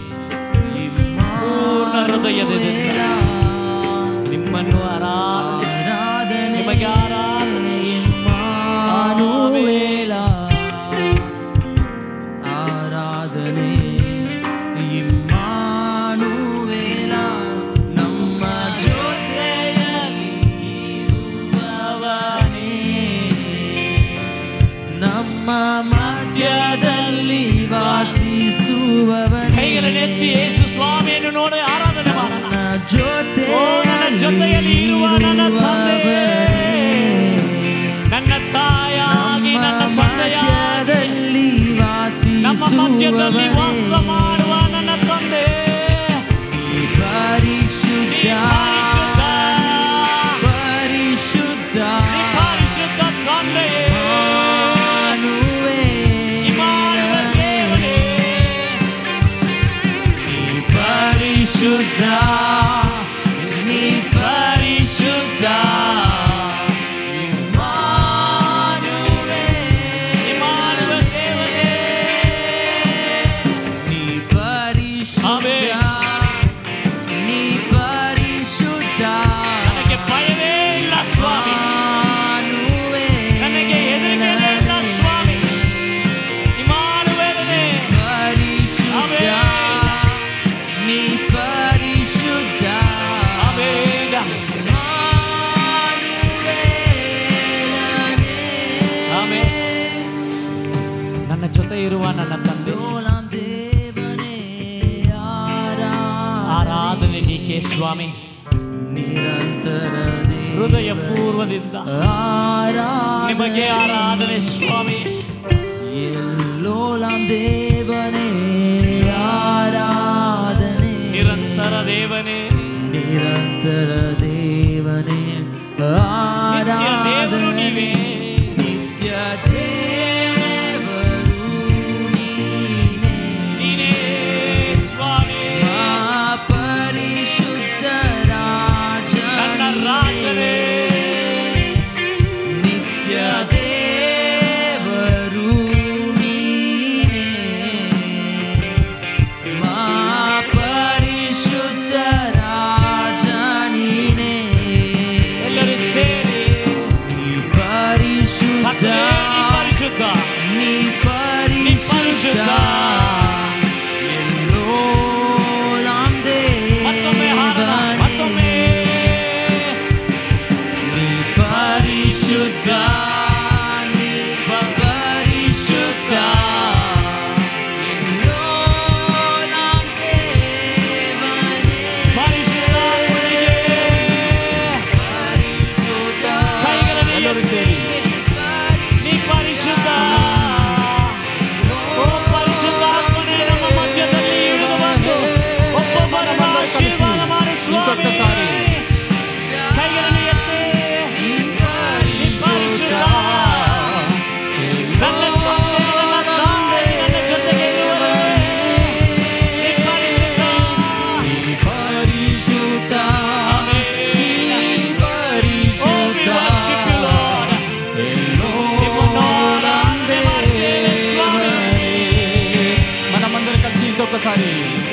ಪೂರ್ಣ ಹೃದಯದಿಂದ ನಿಮ್ಮನ್ನು ಆರಾಧನೆ ಆರಾಧನೆ ನಿಮಗೆ ಆರಾಧನೆ ಇಮ್ಮಾನುವೇಲ ಆರಾಧನೆ ಇಮ್ಮಾನುವೇಲ ನಮ್ಮ ಜೊತೆಯಲ್ಲಿ ಇರುವವನೇ ನಮ್ಮ ಮಧ್ಯದಲ್ಲಿ ವಾಸಿಸುವವನೇ ಕೈಗಳನ್ನೆತ್ತಿ ಯೇಸು ಸ್ವಾಮಿಯನ್ನು ನೋಡಿ ಆರಾಧನೆ ಮಾಡೋಣ ನನ್ನ ಜೊತೆ ಓ, ನನ್ನ ಜೊತೆಯಲ್ಲಿ ಇರುವ ನನ್ನ ತಂದೆ. ನನ್ನ ತಾಯಾಗಿ ನನ್ನ ತಂದೆಯಾಗಿ ಮಧ್ಯದಲ್ಲಿ ನಮ್ಮ ಮಧ್ಯದಲ್ಲಿ ವಾಸ ವಾಸಿಸುವವನೇ ಮಾಡುವ ನನ್ನ ತಂದೆ ನೀ ಪರಿಶುದ್ಧ ನೀ ಪರಿಶುದ್ಧ ಪರಿಶುದ್ಧ ನೀ ಪರಿಶುದ್ಧ ತಂದೆಯೇ ಇಮ್ಮಾನುವೇಲ ದೇವನೇ. ನೀ ಪರಿಶುದ್ಧ ನೀ ಪರಿಶುದ್ಧ ಇಮ್ಮಾನುವೇಲ ದೇವನೇ. ನೀ ಪರಿಶುದ್ಧ ಆಮೆನ್. ನೀ ಪರಿಶುದ್ಧ ನನಗೆ ಭಯವೇ ಇಲ್ಲ ಸ್ವಾಮಿ ನನಗೆ ಹೆದರಿಕೆನೇ ಇಲ್ಲ ಸ್ವಾಮಿ ಇಮಾನುವೇಲನೇ ಪರಿಶುದ್ಧ ಆಮೆನ್. ನೀ ಪರಿಶುದ್ಧ ಆಮೇನ ಆಮೆನ್. ನನ್ನ ಜೊತೆ ಇರುವ ನನ್ನ ತಂದೆ ಆರಾಧನೆ ನೀಕೆ ಸ್ವಾಮಿ ನಿರಂತರ ಹೃದಯ ಪೂರ್ವದಿಂದ ನಿಮಗೆ ಆರಾಧನೆ ಸ್ವಾಮಿ ಎಲ್ಲೋಲಾಂ ದೇವನೇ ಆರಾಧನೆ ನಿರಂತರ ದೇವನೇ ನಿರಂತರ ದೇವನೇ ನಿತ್ಯ ದೇವರು ಆರಾಧನೆ ನೀವೇ ನಿತ್ಯ ದೇವರು ನೀನೇ ನೀನೇ ಸ್ವಾಮಿ ಮಾ ಪರಿಶುದ್ಧ ರಾಜ ನನ್ನ ರಾಜನೇ ನಿತ್ಯ ದೇವರು ఒకసారి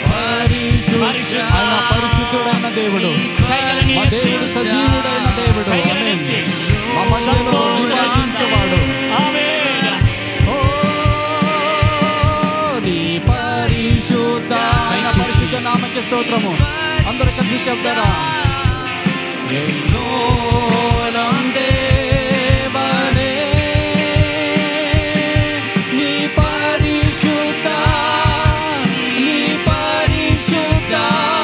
ఆయన పరిశుద్ధుడైన దేవుడు మా దేవుడు సజీవుడైన దేవుడు ఆమేన్. మా మధ్యలో నివసించేవాడు ఓ, నీ పరిశుద్ధ ఆయన పరిశుద్ధ నామకి స్తోత్రము అందరు కలిసి చెప్తారా ఎల్లోలం దేవనే, నీ పరిశుద్ధ, నీ పరిశుద్ధ,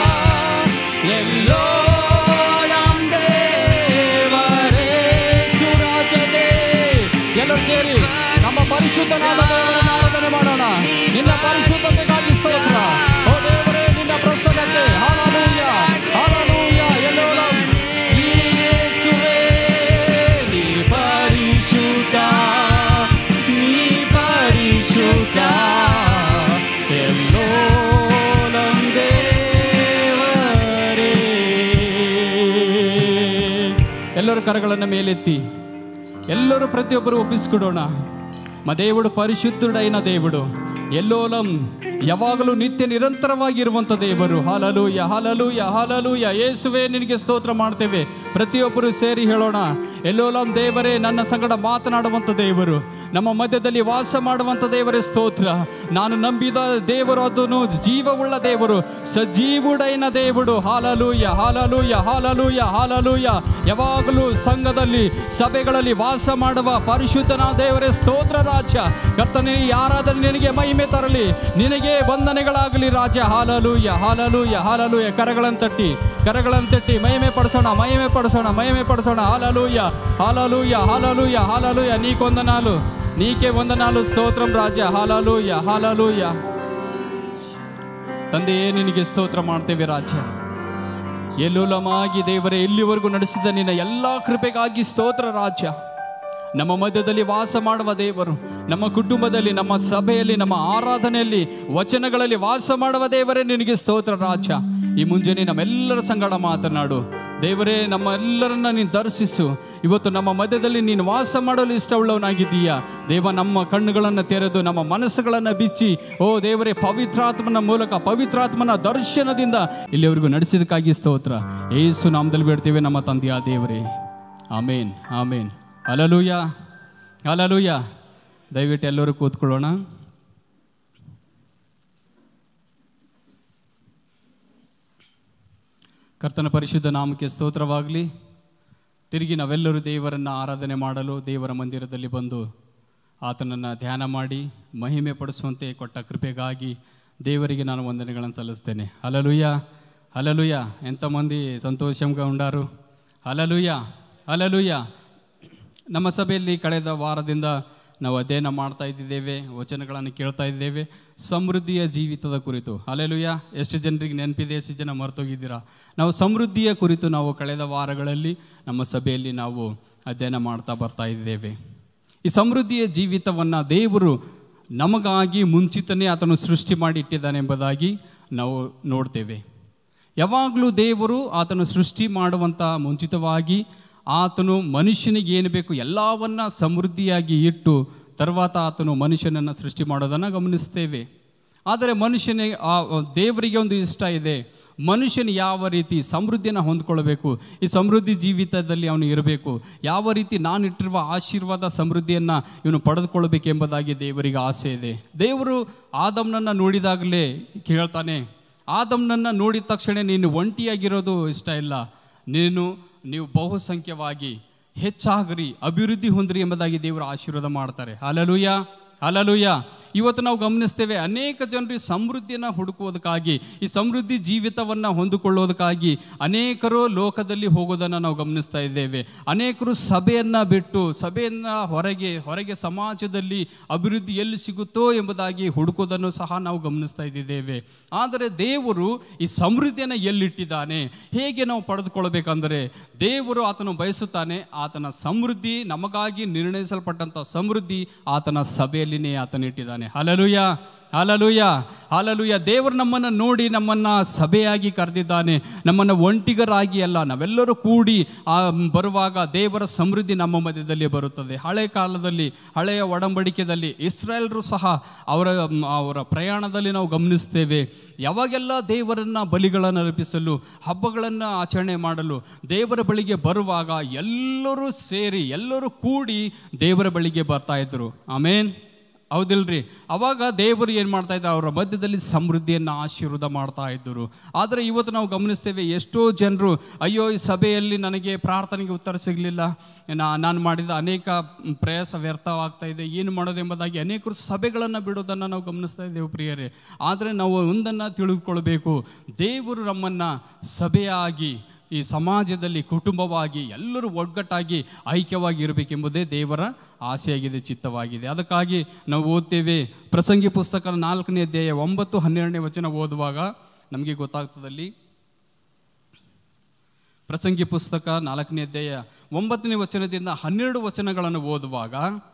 ఎల్లోలం ದೇವರೇ, ಸುರಾಜನೇ. ಎಲ್ಲರೂ ಸೇರಿ ನಮ್ಮ ಪರಿಶುದ್ಧನಾದ ದೇವರನ್ನು ಆರಾಧನೆ ಮಾಡೋಣ ನಿನ್ನ ಪರಿಶುದ್ಧತೆಗಾಗಿ ಸ್ತೋತ್ರ ಓ ದೇವರೇ ನಿನ್ನ ಪ್ರಸನ್ನತೆ ಹಾಲೂಯ ಹಾಲೂಯ ಎಲ್ಲೋಲಂ ಯೇಸುವೇ ನೀ ಪರಿಶುದ್ಧ ನೀ ಪರಿಶುದ್ಧ ಎಲ್ಲೋಲಂ ದೇವರೇ ಎಲ್ಲರೂ ಕರಗಳನ್ನು ಮೇಲೆತ್ತಿ ಎಲ್ಲರೂ ಪ್ರತಿಯೊಬ್ಬರು ಒಪ್ಪಿಸಿಕೊಡೋಣ ಮ దేవుడు ಪರಿಶುದ್ಧುಡೈನ దేవుడు ಎಲ್ಲೋಲಂ ಯಾವಾಗಲೂ ನಿತ್ಯ ನಿರಂತರವಾಗಿರುವಂಥ ದೇವರು ಹಾಲಲೂಯ ಹಾಲಲೂಯ ಹಾಲಲೂಯ ಯೇಸುವೆ ನಿನಗೆ ಸ್ತೋತ್ರ ಮಾಡ್ತೇವೆ ಪ್ರತಿಯೊಬ್ಬರು ಸೇರಿ ಹೇಳೋಣ ಎಲ್ಲೋಲಂ ದೇವರೇ ನನ್ನ ಸಂಗಡ ಮಾತನಾಡುವಂಥ ದೇವರು ನಮ್ಮ ಮಧ್ಯದಲ್ಲಿ ವಾಸ ಮಾಡುವಂಥ ದೇವರೇ ಸ್ತೋತ್ರ ನಾನು ನಂಬಿದ ದೇವರು ಅದನ್ನು ಜೀವವುಳ್ಳ ದೇವರು ಸಜೀವುಡೈನ ದೇವರು ಹಾಲಲೂಯ ಹಾಲಲೂಯ ಹಾಲಲೂಯ ಹಾಲಲೂಯ ಯಾವಾಗಲೂ ಸಂಘದಲ್ಲಿ ಸಭೆಗಳಲ್ಲಿ ವಾಸ ಮಾಡುವ ಪರಿಶುದ್ಧನ ದೇವರೇ ಸ್ತೋತ್ರ ರಾಜ್ಯ ಕರ್ತನೇ ಯಾರಾದರೂ ನಿನಗೆ ಮಹಿಮೆ ತರಲಿ ನಿನಗೆ ವಂದನೆಗಳಾಗಲಿ ರಾಜ್ಯ ಹಾಲಲೂಯ ಹಾಲಲೂಯ ಹಾಲಲೂಯ ಕರಗಳನ್ನು ತಟ್ಟಿ ಕರಗಳನ್ನು ತಟ್ಟಿ ಮಹಿಮೆ ಪಡಿಸೋಣ ಮಹಿಮೆ ಪಡಿಸೋಣ ಮಹಿಮೆ ಪಡಿಸೋಣ ಹಾಲಲೂಯ ಹಾಲಲೂಯ ಹಾಲಲೂಯ ಹಾಲಲೂಯ ನೀಕೊಂದನಾಲು ನೀಕೆ ವಂದನಾಲು ಸ್ತೋತ್ರಂ ರಾಜ್ಯ ಹಾಲಲೂಯ ಹಾಲಲೂಯ ತಂದೆಯೇ ನಿನಗೆ ಸ್ತೋತ್ರ ಮಾಡ್ತೇವೆ ರಾಜ್ಯ ಎಲ್ಲೋಲಮಾಗಿ ದೇವರೇ ಇಲ್ಲಿವರೆಗೂ ನಡೆಸಿದ ನಿನ್ನ ಎಲ್ಲ ಕೃಪೆಗಾಗಿ ಸ್ತೋತ್ರ ರಾಜ್ಯ ನಮ್ಮ ಮಧ್ಯದಲ್ಲಿ ವಾಸ ಮಾಡುವ ದೇವರು ನಮ್ಮ ಕುಟುಂಬದಲ್ಲಿ ನಮ್ಮ ಸಭೆಯಲ್ಲಿ ನಮ್ಮ ಆರಾಧನೆಯಲ್ಲಿ ವಚನಗಳಲ್ಲಿ ವಾಸ ಮಾಡುವ ದೇವರೇ ನಿನಗೆ ಸ್ತೋತ್ರ ರಾಜ್ಯ ಈ ಮುಂಜಾನೆ ನಮ್ಮೆಲ್ಲರ ಸಂಗಡ ಮಾತನಾಡು ದೇವರೇ ನಮ್ಮ ಎಲ್ಲರನ್ನ ನೀನು ದರ್ಶಿಸು ಇವತ್ತು ನಮ್ಮ ಮಧ್ಯದಲ್ಲಿ ನೀನು ವಾಸ ಮಾಡಲು ಇಷ್ಟವುಳ್ಳವನಾಗಿದ್ದೀಯಾ ದೇವ ನಮ್ಮ ಕಣ್ಣುಗಳನ್ನು ತೆರೆದು ನಮ್ಮ ಮನಸ್ಸುಗಳನ್ನು ಬಿಚ್ಚಿ ಓ ದೇವರೇ ಪವಿತ್ರಾತ್ಮನ ಮೂಲಕ ಪವಿತ್ರಾತ್ಮನ ದರ್ಶನದಿಂದ ಇಲ್ಲಿವರೆಗೂ ನಡೆಸಿದಕ್ಕಾಗಿ ಸ್ತೋತ್ರ ಏಸು ನಾಮದಲ್ಲಿ ಬೇಡ್ತೇವೆ ನಮ್ಮ ತಂದೆಯ ದೇವರೇ ಆಮೇನ್ ಆಮೇನ್ ಅಲಲೂಯ ಅಲಲೂಯ ದಯವಿಟ್ಟು ಎಲ್ಲರೂ ಕೂತ್ಕೊಳ್ಳೋಣ ಕರ್ತನ ಪರಿಶುದ್ಧ ನಾಮಕ್ಕೆ ಸ್ತೋತ್ರವಾಗಲಿ ತಿರುಗಿ ನಾವೆಲ್ಲರೂ ದೇವರನ್ನು ಆರಾಧನೆ ಮಾಡಲು ದೇವರ ಮಂದಿರದಲ್ಲಿ ಬಂದು ಆತನನ್ನು ಧ್ಯಾನ ಮಾಡಿ ಮಹಿಮೆ ಪಡಿಸುವಂತೆ ಕೊಟ್ಟ ಕೃಪೆಗಾಗಿ ದೇವರಿಗೆ ನಾನು ವಂದನೆಗಳನ್ನು ಸಲ್ಲಿಸ್ತೇನೆ ಹಲಲುಯ್ಯ ಹಲಲುಯ್ಯ ಎಂಥ ಮಂದಿ ಸಂತೋಷಂಗ ಉಂಡಾರು ಹಲಲುಯ್ಯ ಹಲಲುಯ್ಯ ನಮ್ಮ ಸಭೆಯಲ್ಲಿ ಕಳೆದ ವಾರದಿಂದ ನಾವು ಅಧ್ಯಯನ ಮಾಡ್ತಾ ಇದ್ದಿದ್ದೇವೆ ವಚನಗಳನ್ನು ಕೇಳ್ತಾ ಇದ್ದೇವೆ ಸಮೃದ್ಧಿಯ ಜೀವಿತದ ಕುರಿತು ಅಲೆಲುಯ್ಯ ಎಷ್ಟು ಜನರಿಗೆ ನೆನಪಿದೆ ಎಷ್ಟು ಜನ ಮರ್ತೋಗಿದ್ದೀರಾ ನಾವು ಸಮೃದ್ಧಿಯ ಕುರಿತು ನಾವು ಕಳೆದ ವಾರಗಳಲ್ಲಿ ನಮ್ಮ ಸಭೆಯಲ್ಲಿ ನಾವು ಅಧ್ಯಯನ ಮಾಡ್ತಾ ಬರ್ತಾ ಇದ್ದೇವೆ ಈ ಸಮೃದ್ಧಿಯ ಜೀವಿತವನ್ನು ದೇವರು ನಮಗಾಗಿ ಮುಂಚಿತನೇ ಆತನು ಸೃಷ್ಟಿ ಮಾಡಿ ಇಟ್ಟಿದ್ದಾನೆ ಎಂಬುದಾಗಿ ನಾವು ನೋಡ್ತೇವೆ ಯಾವಾಗಲೂ ದೇವರು ಆತನು ಸೃಷ್ಟಿ ಮಾಡುವಂಥ ಮುಂಚಿತವಾಗಿ ಆತನು ಮನುಷ್ಯನಿಗೆ ಏನು ಬೇಕು ಎಲ್ಲವನ್ನ ಸಮೃದ್ಧಿಯಾಗಿ ಇಟ್ಟು తర్వాత ಆತನು ಮನುಷ್ಯನನ್ನು ಸೃಷ್ಟಿ ಮಾಡೋದನ್ನು ಗಮನಿಸ್ತೇವೆ ಆದರೆ ಮನುಷ್ಯನಿಗೆ ಆ ದೇವರಿಗೆ ಒಂದು ಇಷ್ಟ ಇದೆ ಮನುಷ್ಯನು ಯಾವ ರೀತಿ ಸಮೃದ್ಧಿಯನ್ನು ಹೊಂದ್ಕೊಳ್ಬೇಕು ಈ ಸಮೃದ್ಧಿ ಜೀವಿತದಲ್ಲಿ ಅವನು ಇರಬೇಕು ಯಾವ ರೀತಿ ನಾನು ಇಟ್ಟಿರುವ ಆಶೀರ್ವಾದ ಸಮೃದ್ಧಿಯನ್ನು ಇವನು ಪಡೆದುಕೊಳ್ಬೇಕೆಂಬುದಾಗಿ ದೇವರಿಗೆ ಆಸೆ ಇದೆ ದೇವರು ಆದಮ್ನನ್ನು ನೋಡಿದಾಗಲೇ ಕೇಳ್ತಾನೆ ಆದಮ್ನನ್ನು ನೋಡಿದ ತಕ್ಷಣ ನೀನು ಒಂಟಿಯಾಗಿರೋದು ಇಷ್ಟ ಇಲ್ಲ ನೀನು ನೀವು ಬಹುಸಂಖ್ಯವಾಗಿ ಹೆಚ್ಚಾಗ್ರಿ ಅಭಿವೃದ್ಧಿ ಹೊಂದ್ರಿ ಎಂಬುದಾಗಿ ದೇವರು ಆಶೀರ್ವಾದ ಮಾಡ್ತಾರೆ ಅಲಲುಯ್ಯ ಅಲಲುಯ್ಯ ಇವತ್ತು ನಾವು ಗಮನಿಸ್ತೇವೆ ಅನೇಕ ಜನರು ಈ ಸಮೃದ್ಧಿಯನ್ನು ಹುಡುಕುವುದಕ್ಕಾಗಿ ಈ ಸಮೃದ್ಧಿ ಜೀವಿತವನ್ನು ಹೊಂದಿಕೊಳ್ಳೋದಕ್ಕಾಗಿ ಅನೇಕರು ಲೋಕದಲ್ಲಿ ಹೋಗೋದನ್ನು ನಾವು ಗಮನಿಸ್ತಾ ಇದ್ದೇವೆ ಅನೇಕರು ಸಭೆಯನ್ನು ಬಿಟ್ಟು ಸಭೆಯನ್ನು ಹೊರಗೆ ಹೊರಗೆ ಸಮಾಜದಲ್ಲಿ ಅಭಿವೃದ್ಧಿ ಎಲ್ಲಿ ಸಿಗುತ್ತೋ ಎಂಬುದಾಗಿ ಹುಡುಕೋದನ್ನು ಸಹ ನಾವು ಗಮನಿಸ್ತಾ ಇದ್ದೇವೆ ಆದರೆ ದೇವರು ಈ ಸಮೃದ್ಧಿಯನ್ನು ಎಲ್ಲಿಟ್ಟಿದ್ದಾನೆ ಹೇಗೆ ನಾವು ಪಡೆದುಕೊಳ್ಬೇಕಂದರೆ ದೇವರು ಆತನು ಬಯಸುತ್ತಾನೆ ಆತನ ಸಮೃದ್ಧಿ ನಮಗಾಗಿ ನಿರ್ಣಯಿಸಲ್ಪಟ್ಟಂಥ ಸಮೃದ್ಧಿ ಆತನ ಸಭೆಯಲ್ಲಿನೇ ಆತನ ಇಟ್ಟಿದ್ದಾನೆ ಆಗಿದ್ದಾನೆ ಹಲಲುಯ ಹಾಲಲುಯ ಹಾಲಲುಯ ದೇವರು ನಮ್ಮನ್ನು ನೋಡಿ ನಮ್ಮನ್ನು ಸಭೆಯಾಗಿ ಕರೆದಿದ್ದಾನೆ ನಮ್ಮನ್ನು ಒಂಟಿಗರಾಗಿ ಅಲ್ಲ ನಾವೆಲ್ಲರೂ ಕೂಡಿ ಆ ಬರುವಾಗ ದೇವರ ಸಮೃದ್ಧಿ ನಮ್ಮ ಮಧ್ಯದಲ್ಲಿ ಬರುತ್ತದೆ ಹಳೆ ಕಾಲದಲ್ಲಿ ಹಳೆಯ ಒಡಂಬಡಿಕೆಯಲ್ಲಿ ಇಸ್ರಾಯೇಲ್ರು ಸಹ ಅವರ ಅವರ ಪ್ರಯಾಣದಲ್ಲಿ ನಾವು ಗಮನಿಸ್ತೇವೆ ಯಾವಾಗೆಲ್ಲ ದೇವರನ್ನ ಬಲಿಗಳನ್ನು ಅರ್ಪಿಸಲು ಹಬ್ಬಗಳನ್ನು ಆಚರಣೆ ಮಾಡಲು ದೇವರ ಬಳಿಗೆ ಬರುವಾಗ ಎಲ್ಲರೂ ಸೇರಿ ಎಲ್ಲರೂ ಕೂಡಿ ದೇವರ ಬಳಿಗೆ ಬರ್ತಾ ಇದ್ರು ಆಮೇನ್ ಹೌದಿಲ್ರಿ ಅವಾಗ ದೇವರು ಏನು ಮಾಡ್ತಾ ಇದ್ದಾರೆ ಅವರ ಮಧ್ಯದಲ್ಲಿ ಸಮೃದ್ಧಿಯನ್ನು ಆಶೀರ್ವಾದ ಮಾಡ್ತಾ ಇದ್ದರು ಆದರೆ ಇವತ್ತು ನಾವು ಗಮನಿಸ್ತೇವೆ ಎಷ್ಟೋ ಜನರು ಅಯ್ಯೋ ಈ ಸಭೆಯಲ್ಲಿ ನನಗೆ ಪ್ರಾರ್ಥನೆಗೆ ಉತ್ತರ ಸಿಗಲಿಲ್ಲ ನಾ ನಾನು ಮಾಡಿದ ಅನೇಕ ಪ್ರಯಾಸ ವ್ಯರ್ಥವಾಗ್ತಾ ಇದೆ ಏನು ಮಾಡೋದು ಎಂಬುದಾಗಿ ಅನೇಕರು ಸಭೆಗಳನ್ನು ಬಿಡೋದನ್ನು ನಾವು ಗಮನಿಸ್ತಾ ಇದ್ದೇವೆ ಪ್ರಿಯರೇ ಆದರೆ ನಾವು ಒಂದನ್ನು ತಿಳಿದುಕೊಳ್ಬೇಕು ದೇವರು ನಮ್ಮನ್ನು ಸಭೆಯಾಗಿ ಈ ಸಮಾಜದಲ್ಲಿ ಕುಟುಂಬವಾಗಿ ಎಲ್ಲರೂ ಒಗ್ಗಟ್ಟಾಗಿ ಐಕ್ಯವಾಗಿ ಇರಬೇಕೆಂಬುದೇ ದೇವರ ಆಸೆಯಾಗಿದೆ ಚಿತ್ತವಾಗಿದೆ ಅದಕ್ಕಾಗಿ ನಾವು ಓದ್ತೇವೆ ಪ್ರಸಂಗಿ ಪುಸ್ತಕ ನಾಲ್ಕನೇ ಅಧ್ಯಾಯ ಒಂಬತ್ತು ಹನ್ನೆರಡನೇ ವಚನ ಓದುವಾಗ ನಮಗೆ ಗೊತ್ತಾಗ್ತದಲ್ಲಿ ಪ್ರಸಂಗಿ ಪುಸ್ತಕ ನಾಲ್ಕನೇ ಅಧ್ಯಾಯ ಒಂಬತ್ತನೇ ವಚನದಿಂದ ಹನ್ನೆರಡು ವಚನಗಳನ್ನು ಓದುವಾಗ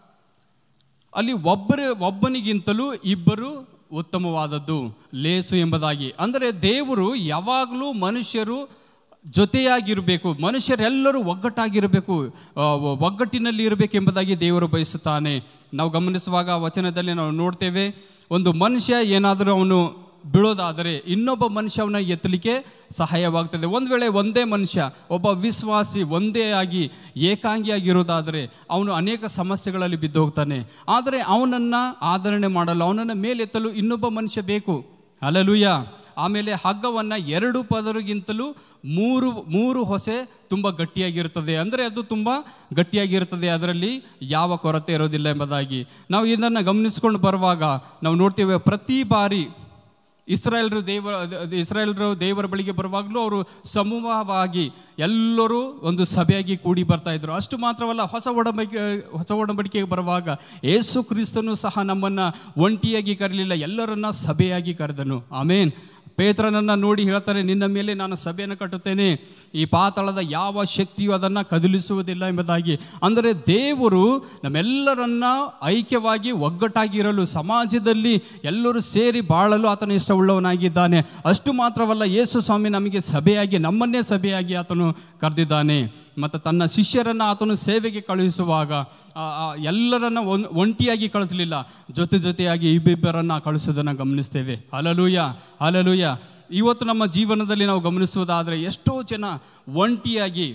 ಅಲ್ಲಿ ಒಬ್ಬರ ಒಬ್ಬನಿಗಿಂತಲೂ ಇಬ್ಬರು ಉತ್ತಮವಾದದ್ದು ಲೇಸು ಎಂಬುದಾಗಿ ಅಂದರೆ ದೇವರು ಯಾವಾಗಲೂ ಮನುಷ್ಯರು ಜೊತೆಯಾಗಿರಬೇಕು ಮನುಷ್ಯರೆಲ್ಲರೂ ಒಗ್ಗಟ್ಟಾಗಿರಬೇಕು ಆ, ಒಗ್ಗಟ್ಟಿನಲ್ಲಿ ಇರಬೇಕೆಂಬುದಾಗಿ ದೇವರು ಬಯಸುತ್ತಾನೆ ನಾವು ಗಮನಿಸುವಾಗ ವಚನದಲ್ಲಿ ನಾವು ನೋಡ್ತೇವೆ ಒಂದು ಮನುಷ್ಯ ಏನಾದರೂ ಅವನು ಬೀಳೋದಾದರೆ ಇನ್ನೊಬ್ಬ ಮನುಷ್ಯ ಅವನ ಎತ್ತಲಿಕ್ಕೆ ಸಹಾಯವಾಗ್ತದೆ ಒಂದು ವೇಳೆ ಒಂದೇ ಮನುಷ್ಯ ಒಬ್ಬ ವಿಶ್ವಾಸಿ ಒಂದೇ ಆಗಿ ಏಕಾಂಗಿಯಾಗಿರೋದಾದರೆ ಅವನು ಅನೇಕ ಸಮಸ್ಯೆಗಳಲ್ಲಿ ಬಿದ್ದು ಹೋಗ್ತಾನೆ ಆದರೆ ಅವನನ್ನು ಆದರಣೆ ಮಾಡಲು ಅವನನ್ನು ಮೇಲೆತ್ತಲು ಇನ್ನೊಬ್ಬ ಮನುಷ್ಯ ಬೇಕು ಅಲಲುಯ್ಯ ಆಮೇಲೆ ಹಗ್ಗವನ್ನು ಎರಡು ಪದರಿಗಿಂತಲೂ ಮೂರು ಮೂರು ಹೊಸೆ ತುಂಬ ಗಟ್ಟಿಯಾಗಿರುತ್ತದೆ ಅಂದರೆ ಅದು ತುಂಬ ಗಟ್ಟಿಯಾಗಿರುತ್ತದೆ ಅದರಲ್ಲಿ ಯಾವ ಕೊರತೆ ಇರೋದಿಲ್ಲ ಎಂಬುದಾಗಿ ನಾವು ಇದನ್ನು ಗಮನಿಸ್ಕೊಂಡು ಬರುವಾಗ ನಾವು ನೋಡ್ತೇವೆ ಪ್ರತಿ ಬಾರಿ ಇಸ್ರಾಯೇಲ್ರು ದೇವರ ಇಸ್ರಾಯೇಲ್ರು ದೇವರ ಬಳಿಗೆ ಬರುವಾಗಲೂ ಅವರು ಸಮೂಹವಾಗಿ ಎಲ್ಲರೂ ಒಂದು ಸಭೆಯಾಗಿ ಕೂಡಿ ಬರ್ತಾ ಇದ್ರು ಅಷ್ಟು ಮಾತ್ರವಲ್ಲ ಹೊಸ ಒಡಂಬಡಿಕೆ ಹೊಸ ಒಡಂಬಡಿಕೆಗೆ ಬರುವಾಗ ಏಸು ಕ್ರಿಸ್ತನು ಸಹ ನಮ್ಮನ್ನು ಒಂಟಿಯಾಗಿ ಕರೀಲಿಲ್ಲ ಎಲ್ಲರನ್ನ ಸಭೆಯಾಗಿ ಕರೆದನು ಆಮೇನ್ ಪೇತ್ರನನ್ನು ನೋಡಿ ಹೇಳ್ತಾರೆ ನಿನ್ನ ಮೇಲೆ ನಾನು ಸಭೆಯನ್ನು ಕಟ್ಟುತ್ತೇನೆ ಈ ಪಾತಾಳದ ಯಾವ ಶಕ್ತಿಯು ಅದನ್ನು ಕದಲಿಸುವುದಿಲ್ಲ ಎಂಬುದಾಗಿ ಅಂದರೆ ದೇವರು ನಮ್ಮೆಲ್ಲರನ್ನ ಐಕ್ಯವಾಗಿ ಒಗ್ಗಟ್ಟಾಗಿರಲು ಸಮಾಜದಲ್ಲಿ ಎಲ್ಲರೂ ಸೇರಿ ಬಾಳಲು ಆತನ ಇಷ್ಟವುಳ್ಳವನಾಗಿದ್ದಾನೆ ಅಷ್ಟು ಮಾತ್ರವಲ್ಲ ಯೇಸು ಸ್ವಾಮಿ ನಮಗೆ ಸಭೆಯಾಗಿ ನಮ್ಮನ್ನೇ ಸಭೆಯಾಗಿ ಆತನು ಕರೆದಿದ್ದಾನೆ ಮತ್ತು ತನ್ನ ಶಿಷ್ಯರನ್ನು ಆತನು ಸೇವೆಗೆ ಕಳುಹಿಸುವಾಗ ಆ, ಆ, ಎಲ್ಲರನ್ನ ಒನ್- ಒಂಟಿಯಾಗಿ ಕಳಿಸಲಿಲ್ಲ ಜೊತೆ ಜೊತೆಯಾಗಿ ಇಬ್ಬಿಬ್ಬರನ್ನ ಕಳಿಸೋದನ್ನು ಗಮನಿಸ್ತೇವೆ ಅಲಲೂಯ ಅಲಲೂಯ ಇವತ್ತು ನಮ್ಮ ಜೀವನದಲ್ಲಿ ನಾವು ಗಮನಿಸುವುದಾದರೆ ಎಷ್ಟೋ ಜನ ಒಂಟಿಯಾಗಿ